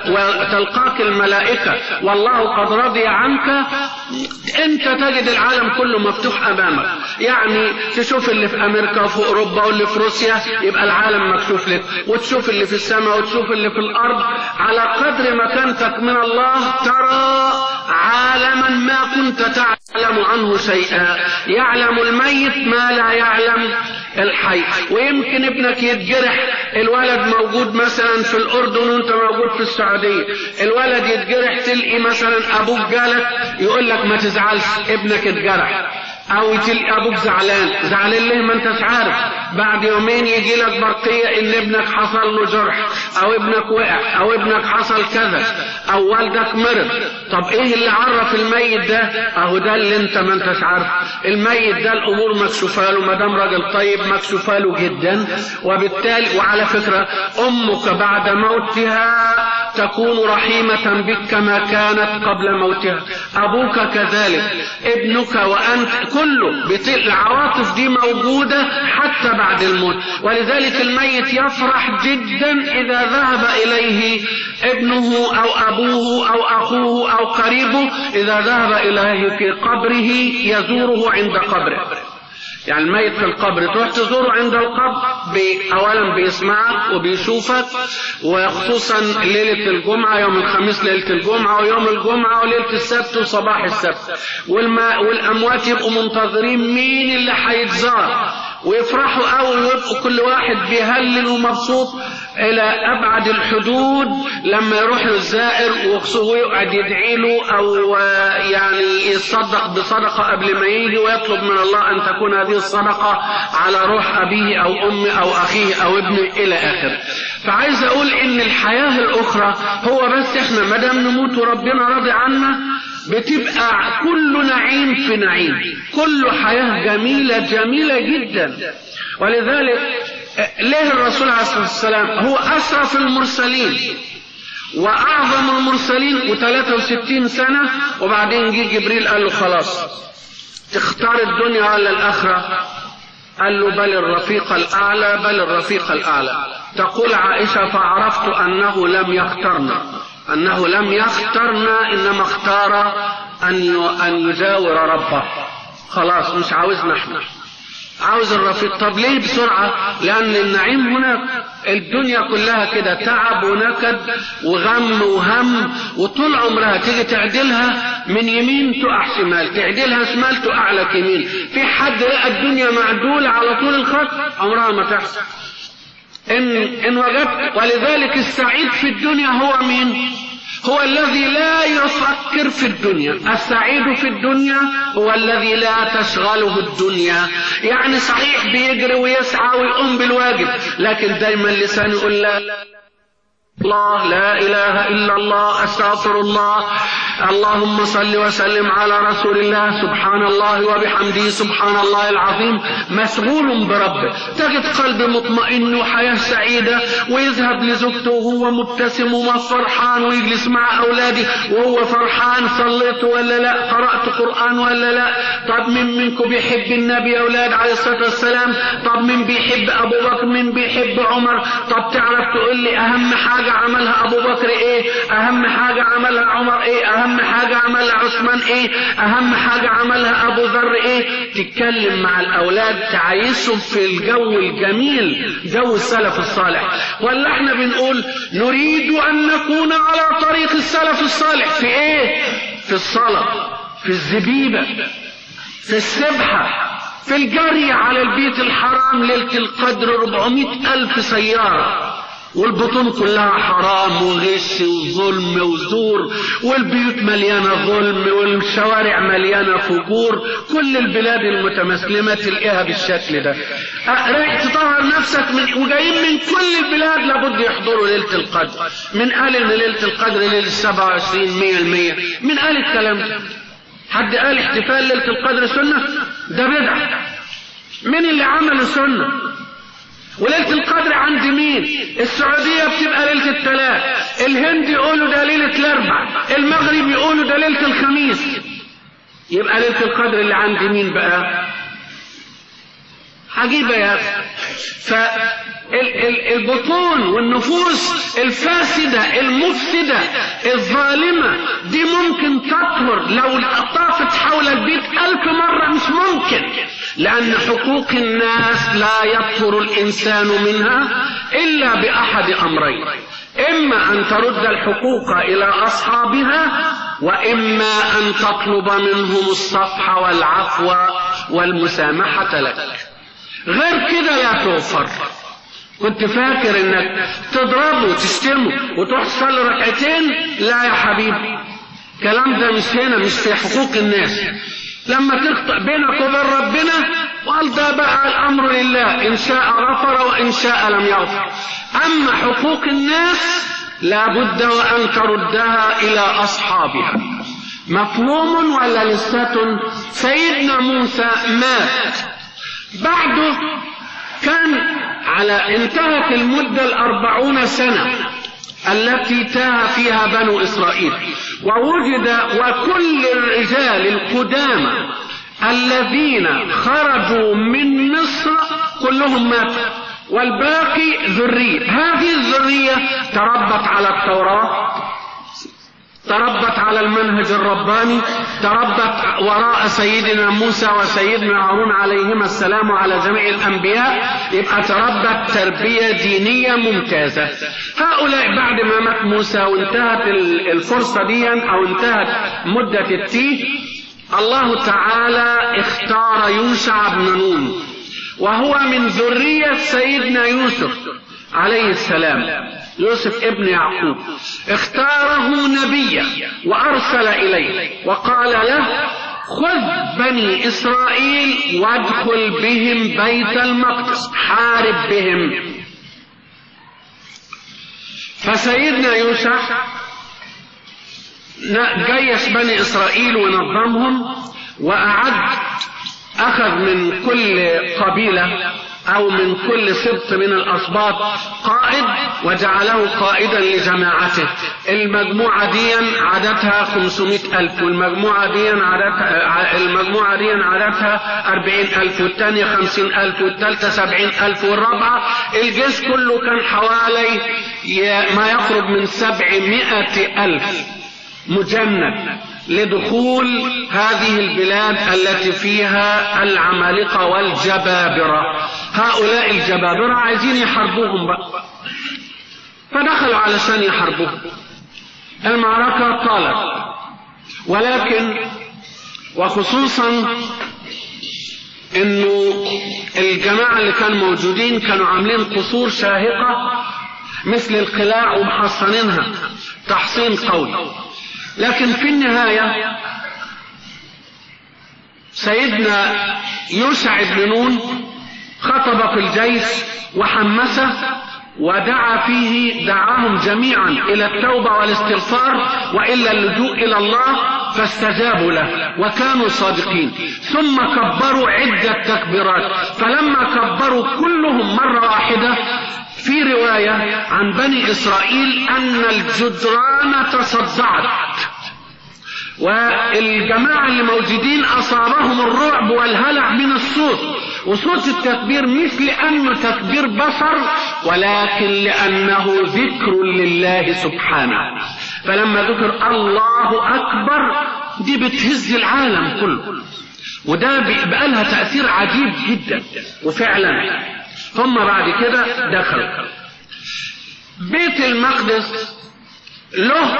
[SPEAKER 1] وتلقاك الملائكه والله قد رضي عنك انت تجد العالم كله مفتوح امامك يعني تشوف اللي في امريكا وفي اوروبا واللي في روسيا يبقى العالم مكشوف لك وتشوف اللي في السماء وتشوف اللي في الارض على قدر مكانتك من الله ترى عالما ما كنت تعلم عنه شيئا يعلم الميت ما لا يعلم الحي ويمكن ابنك يتجرح الولد موجود مثلا في الاردن وانت موجود في السعوديه الولد يتجرح تلقي مثلا ابوك جالك يقول لك ما تزعلش ابنك اتجرح او تلقى ابوك زعلان زعلان ليه ما انتش عارف بعد يومين يجي لك برقية ان ابنك حصل له جرح او ابنك وقع او ابنك حصل كذا او والدك مرض طب ايه اللي عرف الميت ده اهو ده اللي انت ما انتش عارف الميت ده الامور مكشوفه له ما دام راجل طيب مكشوفه له جدا وبالتالي وعلى فكره امك بعد موتها تكون رحيمة بك كما كانت قبل موتها أبوك كذلك ابنك وأنت كله العواطف دي موجودة حتى بعد الموت ولذلك الميت يفرح جدا إذا ذهب إليه ابنه أو أبوه أو أخوه أو قريبه إذا ذهب إليه في قبره يزوره عند قبره يعني الميت في القبر تروح تزوره عند القبر بي اولا بيسمعك وبيشوفك وخصوصا ليله الجمعه يوم الخميس ليله الجمعه ويوم الجمعه وليله السبت وصباح السبت والما والاموات يبقوا منتظرين مين اللي هيتزار ويفرحوا قوي ويبقوا كل واحد بيهلل ومبسوط الى ابعد الحدود لما يروح الزائر ويقعد يدعي له او يعني يتصدق بصدقه قبل ما يجي ويطلب من الله ان تكون هذه الصدقه على روح ابيه او امه او اخيه او ابنه الى اخره. فعايز اقول ان الحياه الاخرى هو بس احنا ما دام نموت وربنا راضي عنا بتبقى كل نعيم في نعيم كل حياة جميلة جميلة جدا ولذلك ليه الرسول عليه الصلاة والسلام هو أشرف المرسلين وأعظم المرسلين و63 سنة وبعدين جه جبريل قال له خلاص تختار الدنيا ولا الآخرة قال له بل الرفيق الأعلى بل الرفيق الأعلى تقول عائشة فعرفت أنه لم يخترنا أنه لم يخترنا إنما اختار أن أن يجاور ربه خلاص مش عاوزنا احنا عاوز الرفيق طب ليه بسرعة لأن النعيم هنا الدنيا كلها كده تعب ونكد وغم وهم وطول عمرها تيجي تعدلها من يمين تقع شمال تعدلها شمال تقع لك يمين في حد لقى الدنيا معدولة على طول الخط عمرها ما تحصل إن, إن وجدت ولذلك السعيد في الدنيا هو مين هو الذي لا يفكر في الدنيا السعيد في الدنيا هو الذي لا تشغله الدنيا يعني صحيح بيجري ويسعى ويقوم بالواجب لكن دايما لسانه يقول لا الله لا إله إلا الله أستغفر الله اللهم صل وسلم على رسول الله سبحان الله وبحمده سبحان الله العظيم مشغول بربه تجد قلبه مطمئن وحياة سعيدة ويذهب لزوجته وهو مبتسم وفرحان ويجلس مع أولاده وهو فرحان صليت ولا لا قرأت قرآن ولا لا طب من منكم بيحب النبي يا أولاد عليه الصلاة والسلام طب من بيحب أبو بكر من بيحب عمر طب تعرف تقول لي أهم حاجة عملها أبو بكر إيه أهم حاجة عملها عمر إيه أهم أهم حاجة عملها عثمان إيه أهم حاجة عملها أبو ذر إيه تتكلم مع الأولاد تعيشهم في الجو الجميل جو السلف الصالح ولا احنا بنقول نريد أن نكون على طريق السلف الصالح في إيه في الصلاة في الزبيبة في السبحة في الجري على البيت الحرام ليلة القدر 400 ألف سيارة والبطون كلها حرام وغش وظلم وزور والبيوت مليانة ظلم والشوارع مليانة فجور كل البلاد المتمسلمة تلاقيها بالشكل ده رايح تطهر نفسك من وجايين من كل البلاد لابد يحضروا ليلة القدر من قال ان ليلة القدر ليلة 27 100 المية من قال الكلام ده حد قال احتفال ليلة القدر سنة ده بدعة مين اللي عملوا سنة وليلة القدر عند مين السعودية بتبقى ليلة الثلاث الهند يقولوا ده ليلة الاربع المغرب يقولوا ده ليلة الخميس يبقى ليلة القدر اللي عند مين بقى عجيبة يا أخي فالبطون والنفوس الفاسدة المفسدة الظالمة دي ممكن تطهر لو طافت حول البيت ألف مرة مش ممكن لأن حقوق الناس لا يطهر الإنسان منها إلا بأحد أمرين إما أن ترد الحقوق إلى أصحابها وإما أن تطلب منهم الصفح والعفو والمسامحة لك غير كده لا توفر كنت فاكر انك تضربه وتشتمه وتروح تصلي ركعتين لا يا حبيبي الكلام ده مش هنا مش في حقوق الناس لما تخطئ بينك وبين ربنا قال ده بقى الامر لله ان شاء غفر وان شاء لم يغفر اما حقوق الناس لابد وان تردها الى اصحابها مفهوم ولا لسة سيدنا موسى مات بعده كان على انتهت المدة الأربعون سنة التي تاه فيها بنو إسرائيل ووجد وكل الرجال القدامى الذين خرجوا من مصر كلهم ماتوا والباقي ذرية هذه الذرية تربت على التوراة تربت على المنهج الرباني تربت وراء سيدنا موسى وسيدنا هارون عليهما السلام على جميع الأنبياء يبقى تربت تربية دينية ممتازة هؤلاء بعد ما مات موسى وانتهت الفرصة دي أو انتهت مدة التيه الله تعالى اختار يوشع بن نون وهو من ذرية سيدنا يوسف عليه السلام يوسف ابن يعقوب اختاره نبيا وارسل اليه وقال له خذ بني اسرائيل وادخل بهم بيت المقدس حارب بهم فسيدنا يوسف جيش بني اسرائيل ونظمهم واعد اخذ من كل قبيله او من كل سبط من الاسباط قائد وجعله قائدا لجماعته المجموعة دي عددها 500 ألف والمجموعة دي عددها المجموعة دي عددها 40 ألف والثانية 50 ألف والثالثة 70 ألف والرابعة الجيش كله كان حوالي ما يقرب من 700 ألف مجند لدخول هذه البلاد التي فيها العمالقة والجبابرة هؤلاء الجبابرة عايزين يحاربوهم بقى فدخلوا علشان يحاربوهم المعركة طالت ولكن وخصوصا انه الجماعة اللي كانوا موجودين كانوا عاملين قصور شاهقة مثل القلاع ومحصنينها تحصين قوي لكن في النهاية سيدنا يوسع بن نون خطب في الجيش وحمسه ودعا فيه دعاهم جميعا الى التوبة والاستغفار والا اللجوء الى الله فاستجابوا له وكانوا صادقين ثم كبروا عدة تكبيرات فلما كبروا كلهم مرة واحدة في رواية عن بني إسرائيل أن الجدران تصدعت والجماعة اللي موجودين أصابهم الرعب والهلع من الصوت وصوت التكبير مش لأنه تكبير بصر ولكن لأنه ذكر لله سبحانه فلما ذكر الله أكبر دي بتهز العالم كله وده بقى لها تأثير عجيب جدا وفعلا ثم بعد كده دخلوا بيت المقدس له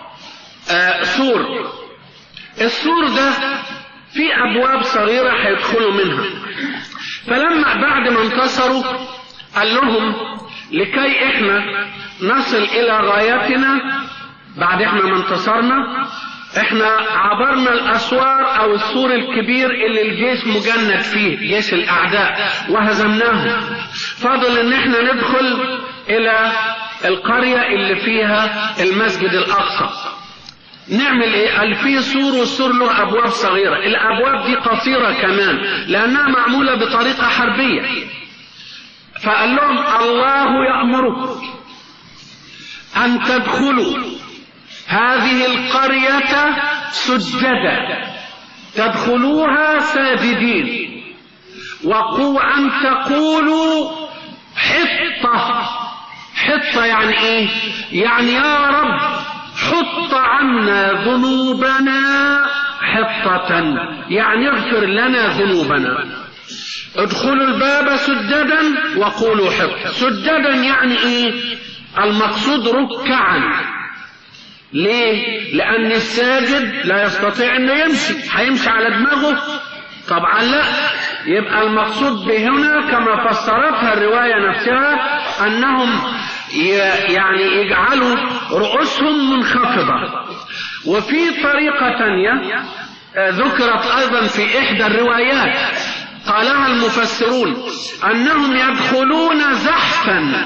[SPEAKER 1] آه سور السور ده في ابواب صغيرة هيدخلوا منها فلما بعد ما انتصروا قال لهم لكي احنا نصل الى غايتنا بعد احنا ما انتصرنا احنا عبرنا الاسوار او السور الكبير اللي الجيش مجند فيه جيش الاعداء وهزمناهم فاضل ان احنا ندخل الى القرية اللي فيها المسجد الاقصى نعمل ايه قال في سور والسور له ابواب صغيرة الابواب دي قصيرة كمان لانها معمولة بطريقة حربية فقال لهم الله يأمركم ان تدخلوا هذه القرية سجدا تدخلوها ساجدين وقوا أن تقولوا حطة حطة يعني ايه يعني يا رب حط عنا ذنوبنا حطة يعني اغفر لنا ذنوبنا ادخلوا الباب سجدا وقولوا حط سجدا يعني ايه المقصود ركعا ليه لان الساجد لا يستطيع انه يمشي هيمشي على دماغه طبعا لا يبقى المقصود بهنا كما فسرتها الرواية نفسها انهم يعني يجعلوا رؤوسهم منخفضة وفي طريقة تانية ذكرت ايضا في احدى الروايات قالها المفسرون انهم يدخلون زحفا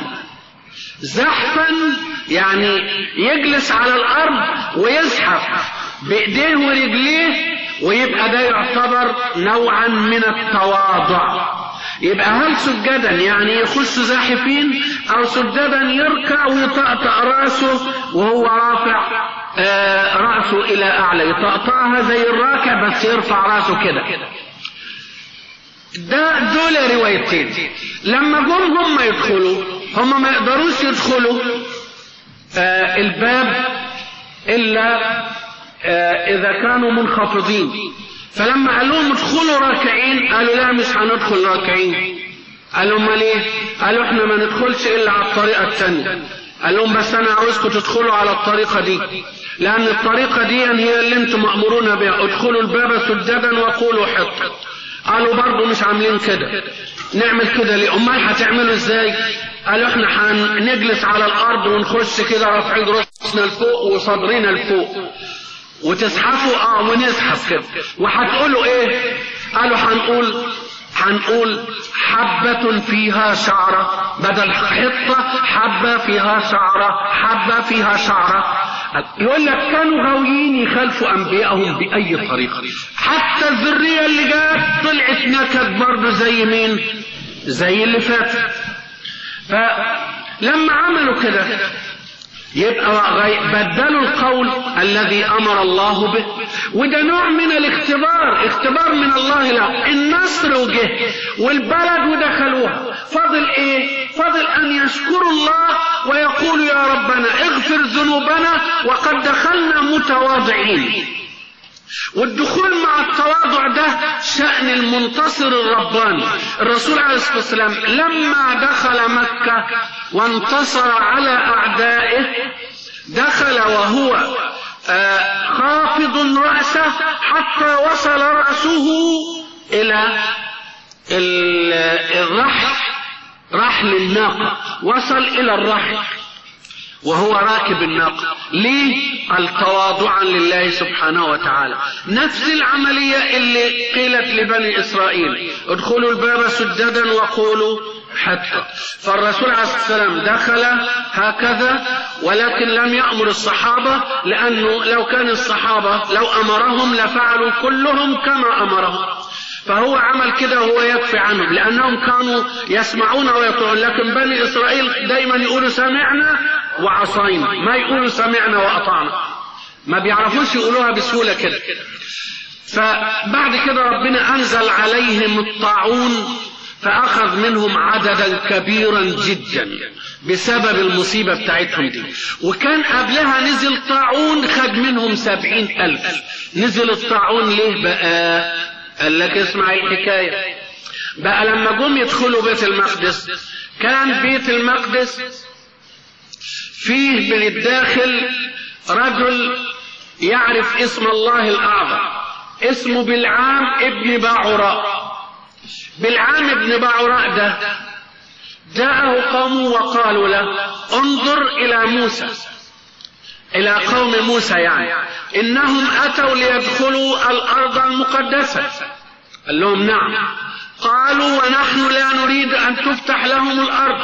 [SPEAKER 1] زحفا يعني يجلس على الارض ويزحف بايديه ورجليه ويبقى ده يعتبر نوعا من التواضع يبقى هل سجدا يعني يخش زاحفين او سجدا يركع ويطأطأ راسه وهو رافع آه راسه الى اعلى يطأطأها زي الراكع بس يرفع راسه كده ده دول روايتين لما جم هم يدخلوا هم ما يقدروش يدخلوا آه الباب الا آه اذا كانوا منخفضين فلما قال لهم ادخلوا راكعين قالوا لا مش هندخل راكعين قالوا امال ايه قالوا احنا ما ندخلش الا على الطريقه الثانيه قال لهم بس انا عاوزكم تدخلوا على الطريقه دي لان الطريقه دي هي اللي انتم مامورون بها ادخلوا الباب سجدا وقولوا حط قالوا برضه مش عاملين كده نعمل كده ليه امال هتعملوا ازاي قالوا احنا هنجلس على الارض ونخش كده رافعين راسنا لفوق وصدرنا لفوق وتزحفوا اه ونزحف كده وهتقولوا ايه قالوا هنقول هنقول حبة فيها شعرة بدل حطة حبة فيها شعرة حبة فيها شعرة يقول لك كانوا غاويين يخالفوا أنبيائهم بأي طريقة حتى الذرية اللي جات طلعت نكد برضه زي مين زي اللي فات فلما عملوا كده يبقى بدلوا القول الذي امر الله به وده نوع من الاختبار اختبار من الله له النصر وجه والبلد ودخلوها فضل ايه فضل ان يشكروا الله ويقولوا يا ربنا اغفر ذنوبنا وقد دخلنا متواضعين والدخول مع التواضع ده شأن المنتصر الرباني الرسول عليه الصلاة والسلام لما دخل مكة وانتصر على أعدائه دخل وهو آه خافض رأسه حتى وصل رأسه إلى الرحل رحل الناقة وصل إلى الرحل وهو راكب الناقة ليه التواضعا لله سبحانه وتعالى نفس العملية اللي قيلت لبني إسرائيل ادخلوا الباب سجدا وقولوا حتى فالرسول عليه الصلاة والسلام دخل هكذا ولكن لم يأمر الصحابة لأنه لو كان الصحابة لو أمرهم لفعلوا كلهم كما أمرهم فهو عمل كده وهو يكفي عنهم لأنهم كانوا يسمعون ويطيعون لكن بني إسرائيل دايما يقولوا سمعنا وعصينا ما يقولوا سمعنا وأطعنا ما بيعرفوش يقولوها بسهولة كده فبعد كده ربنا أنزل عليهم الطاعون فأخذ منهم عددا كبيرا جدا بسبب المصيبة بتاعتهم دي وكان قبلها نزل طاعون خد منهم سبعين ألف نزل الطاعون ليه بقى قال لك اسمع الحكاية بقى لما جم يدخلوا بيت المقدس كان بيت المقدس فيه من الداخل رجل يعرف اسم الله الأعظم اسمه بالعام ابن باعوراء بالعام ابن باعوراء ده جاءه قوم وقالوا له انظر إلى موسى إلى قوم موسى يعني إنهم أتوا ليدخلوا الأرض المقدسة قال لهم نعم قالوا ونحن لا نريد أن تفتح لهم الأرض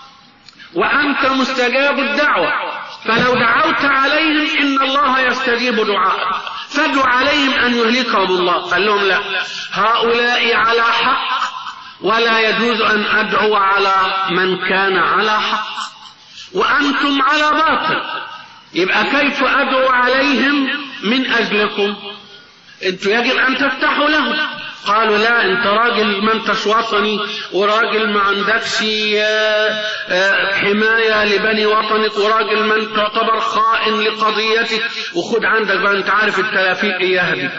[SPEAKER 1] وأنت مستجاب الدعوة فلو دعوت عليهم إن الله يستجيب دعاءك فادع عليهم أن يهلكهم الله قال لهم لا هؤلاء على حق ولا يجوز أن أدعو على من كان على حق وأنتم على باطل يبقى كيف أدعو عليهم من أجلكم انتوا يجب أن تفتحوا لهم قالوا لا انت راجل ما انتش وطني وراجل ما عندكش حماية لبني وطنك وراجل ما انت تعتبر خائن لقضيتك وخد عندك بقى انت عارف التلافيق اياها دي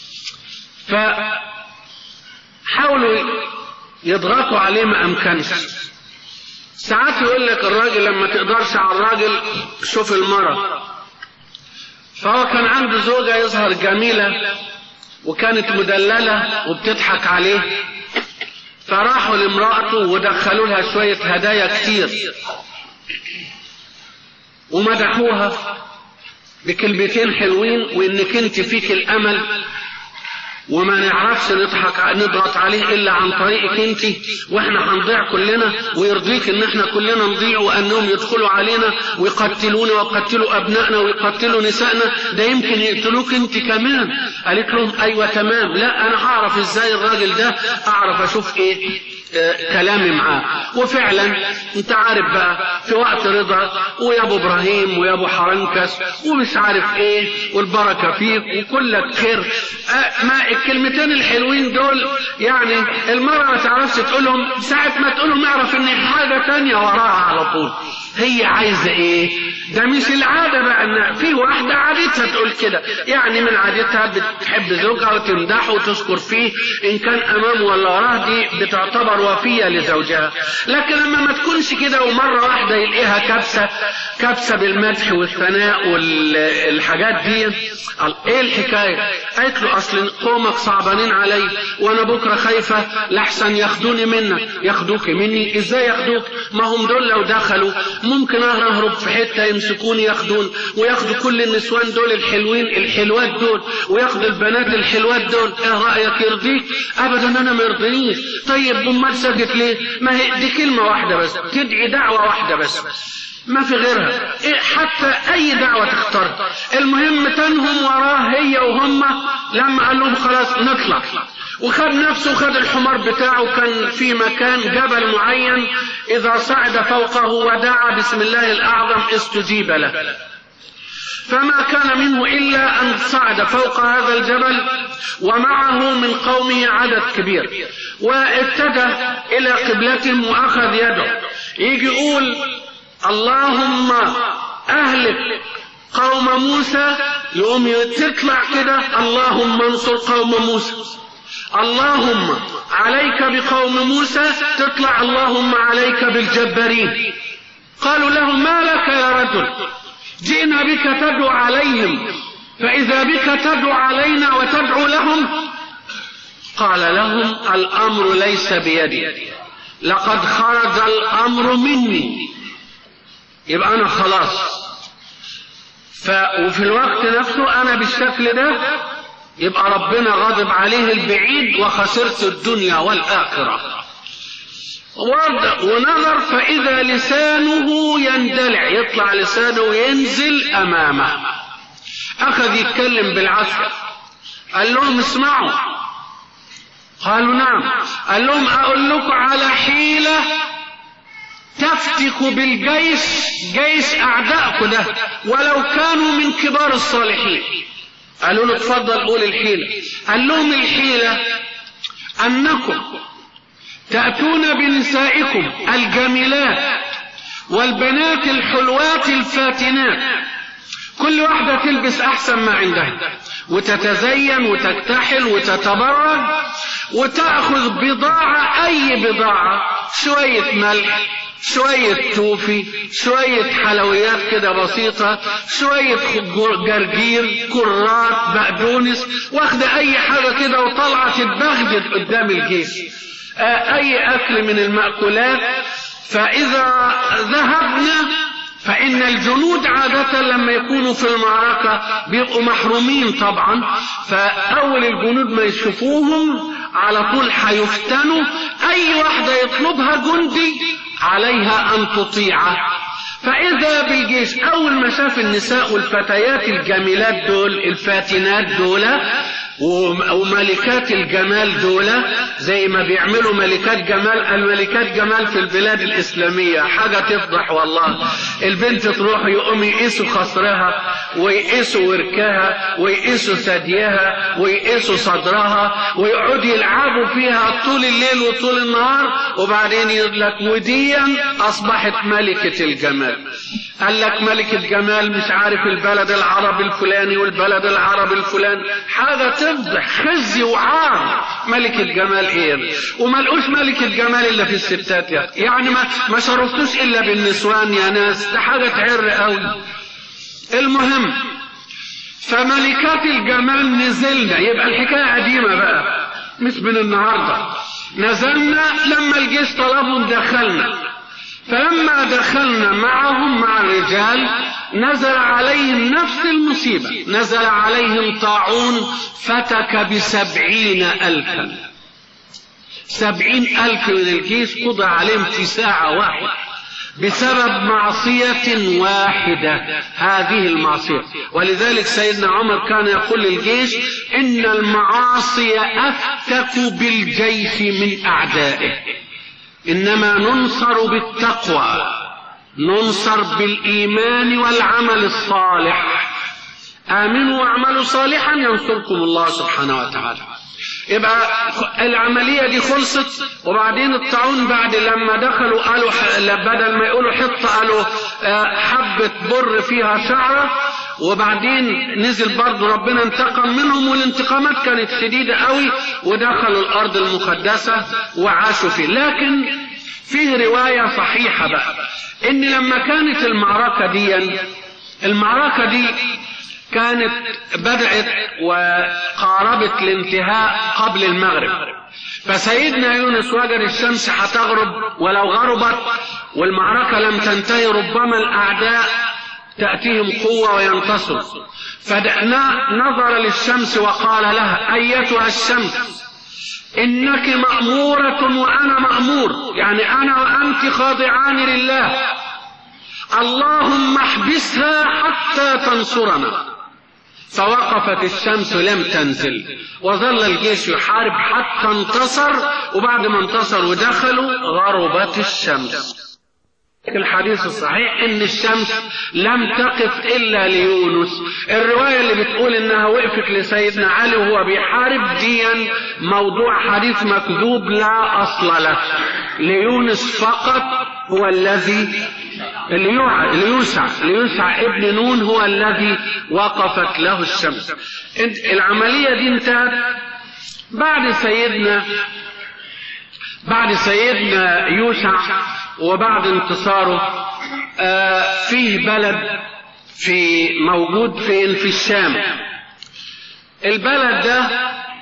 [SPEAKER 1] فحاولوا يضغطوا عليه ما امكنش ساعات يقول لك الراجل لما تقدرش على الراجل شوف المرة فهو كان عنده زوجة يظهر جميلة وكانت مدللة وبتضحك عليه فراحوا لامرأته ودخلوا لها شوية هدايا كتير ومدحوها بكلمتين حلوين وانك انت فيك الامل وما نعرفش نضحك نضغط عليه الا عن طريقك انت واحنا هنضيع كلنا ويرضيك ان احنا كلنا نضيع وانهم يدخلوا علينا ويقتلونا ويقتلوا ابنائنا ويقتلوا نسائنا ده يمكن يقتلوك انت كمان قالت لهم ايوه تمام لا انا هعرف ازاي الراجل ده اعرف اشوف ايه آه كلامي معاه وفعلا انت عارف بقى في وقت رضا ويا ابو ابراهيم ويا ابو حرنكس ومش عارف ايه والبركه فيك وكلك خير آه ما الكلمتين الحلوين دول يعني المرة ما تعرفش تقولهم ساعة ما تقولهم اعرف ان حاجة تانية وراها على طول هي عايزة ايه ده مش العادة بقى ان في واحدة عادتها تقول كده يعني من عادتها بتحب زوجها وتمدحه وتذكر فيه ان كان امامه ولا وراه دي بتعتبر وفية لزوجها لكن لما ما تكونش كده ومرة واحدة يلاقيها كبسة كبسة بالمدح والثناء والحاجات دي ايه الحكاية قالت له اصل قومك صعبانين علي وانا بكره خايفه لحسن ياخدوني منك ياخدوك مني ازاي ياخدوك ما هم دول لو دخلوا ممكن اهرب في حته يمسكوني ياخدون وياخدوا كل النسوان دول الحلوين الحلوات دول وياخدوا البنات الحلوات دول ايه رايك يرضيك ابدا انا ما يرضينيش طيب امال ساكت ليه ما هي دي كلمه واحده بس تدعي دعوه واحده بس ما في غيرها إيه حتى اي دعوة تختار المهم تنهم وراه هي وهم لما قال لهم خلاص نطلع وخد نفسه وخد الحمار بتاعه كان في مكان جبل معين اذا صعد فوقه ودعا بسم الله الاعظم استجيب له فما كان منه الا ان صعد فوق هذا الجبل ومعه من قومه عدد كبير واتجه الى قبلتهم واخذ يده يجي يقول اللهم اهلك قوم موسى يقوم تطلع كده اللهم انصر قوم موسى اللهم عليك بقوم موسى تطلع اللهم عليك بالجبارين قالوا له ما لك يا رجل جئنا بك تدعو عليهم فإذا بك تدعو علينا وتدعو لهم قال لهم الأمر ليس بيدي لقد خرج الأمر مني يبقى أنا خلاص ف... وفي الوقت نفسه أنا بالشكل ده يبقى ربنا غضب عليه البعيد وخسرت الدنيا والآخرة ونظر فإذا لسانه يندلع يطلع لسانه وينزل أمامه أخذ يتكلم بالعسكر قال لهم اسمعوا قالوا نعم قال لهم أقول لكم على حيلة تفتك بالجيش جيش أعدائكم ده ولو كانوا من كبار الصالحين قالوا له اتفضل قول الحيلة قال لهم الحيلة أنكم تأتون بنسائكم الجميلات والبنات الحلوات الفاتنات كل واحدة تلبس أحسن ما عندها وتتزين وتكتحل وتتبرج وتأخذ بضاعة أي بضاعة شوية ملح شوية توفي شوية حلويات كده بسيطة شوية جرجير كرات بقدونس واخدة أي حاجة كده وطالعة تتبغدد قدام الجيش أي أكل من المأكولات فإذا ذهبنا فإن الجنود عادة لما يكونوا في المعركة بيبقوا محرومين طبعا فأول الجنود ما يشوفوهم على طول هيفتنوا أي واحدة يطلبها جندي عليها أن تطيعه فإذا بالجيش أول ما شاف النساء والفتيات الجميلات دول الفاتنات دول وملكات الجمال دول زي ما بيعملوا ملكات جمال الملكات جمال في البلاد الإسلامية حاجة تفضح والله البنت تروح يقوم يقيسوا خصرها ويقيسوا وركها ويقيسوا ثديها ويقيسوا صدرها ويقعدوا يلعبوا فيها طول الليل وطول النهار وبعدين يقول لك وديا أصبحت ملكة الجمال قال لك ملكة جمال مش عارف البلد العربي الفلاني والبلد العربي الفلاني حاجة تفضح خزي وعار ملك الجمال ايه وما لقوش ملك الجمال الا في الستات يعني, يعني ما, ما شرفتوش الا بالنسوان يا ناس ده حاجة تعر قوي المهم فملكات الجمال نزلنا يبقى الحكاية قديمة بقى مش من النهاردة نزلنا لما الجيش طلبهم دخلنا فلما دخلنا معهم مع الرجال نزل عليهم نفس المصيبة نزل عليهم طاعون فتك بسبعين ألفا سبعين ألف من الجيش قضى عليهم في ساعة واحدة بسبب معصية واحدة هذه المعصية ولذلك سيدنا عمر كان يقول للجيش إن المعاصي أفتك بالجيش من أعدائه إنما ننصر بالتقوى ننصر بالإيمان والعمل الصالح آمنوا واعملوا صالحا ينصركم الله سبحانه وتعالى يبقى العملية دي خلصت وبعدين الطاعون بعد لما دخلوا قالوا بدل ما يقولوا حطة قالوا حبة بر فيها شعرة وبعدين نزل برضه ربنا انتقم منهم والانتقامات كانت شديدة قوي ودخلوا الأرض المقدسة وعاشوا فيه لكن فيه رواية صحيحة بقى إن لما كانت المعركة دي المعركة دي كانت بدأت وقاربت الانتهاء قبل المغرب فسيدنا يونس وجد الشمس هتغرب ولو غربت والمعركة لم تنتهي ربما الأعداء تأتيهم قوة وينتصروا فنظر للشمس وقال لها أيتها الشمس إنك مأمورة وأنا مأمور يعني أنا وأنت خاضعان لله اللهم احبسها حتى تنصرنا فوقفت الشمس لم تنزل وظل الجيش يحارب حتى انتصر وبعد ما انتصر ودخلوا غربت الشمس الحديث الصحيح ان الشمس لم تقف الا ليونس الرواية اللي بتقول انها وقفت لسيدنا علي وهو بيحارب ديا موضوع حديث مكذوب لا اصل له ليونس فقط هو الذي ليوسع ليوسع ابن نون هو الذي وقفت له الشمس العملية دي انتهت بعد سيدنا بعد سيدنا يوسع وبعد انتصاره آه فيه بلد في موجود فين في الشام البلد ده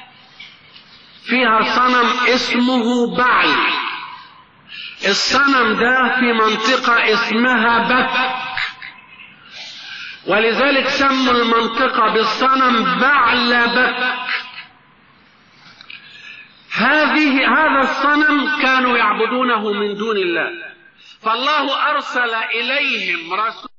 [SPEAKER 1] فيها صنم اسمه بعل الصنم ده في منطقة اسمها بك ولذلك سموا المنطقة بالصنم بعل بك هذه هذا الصنم كانوا يعبدونه من دون الله فالله أرسل إليهم رسول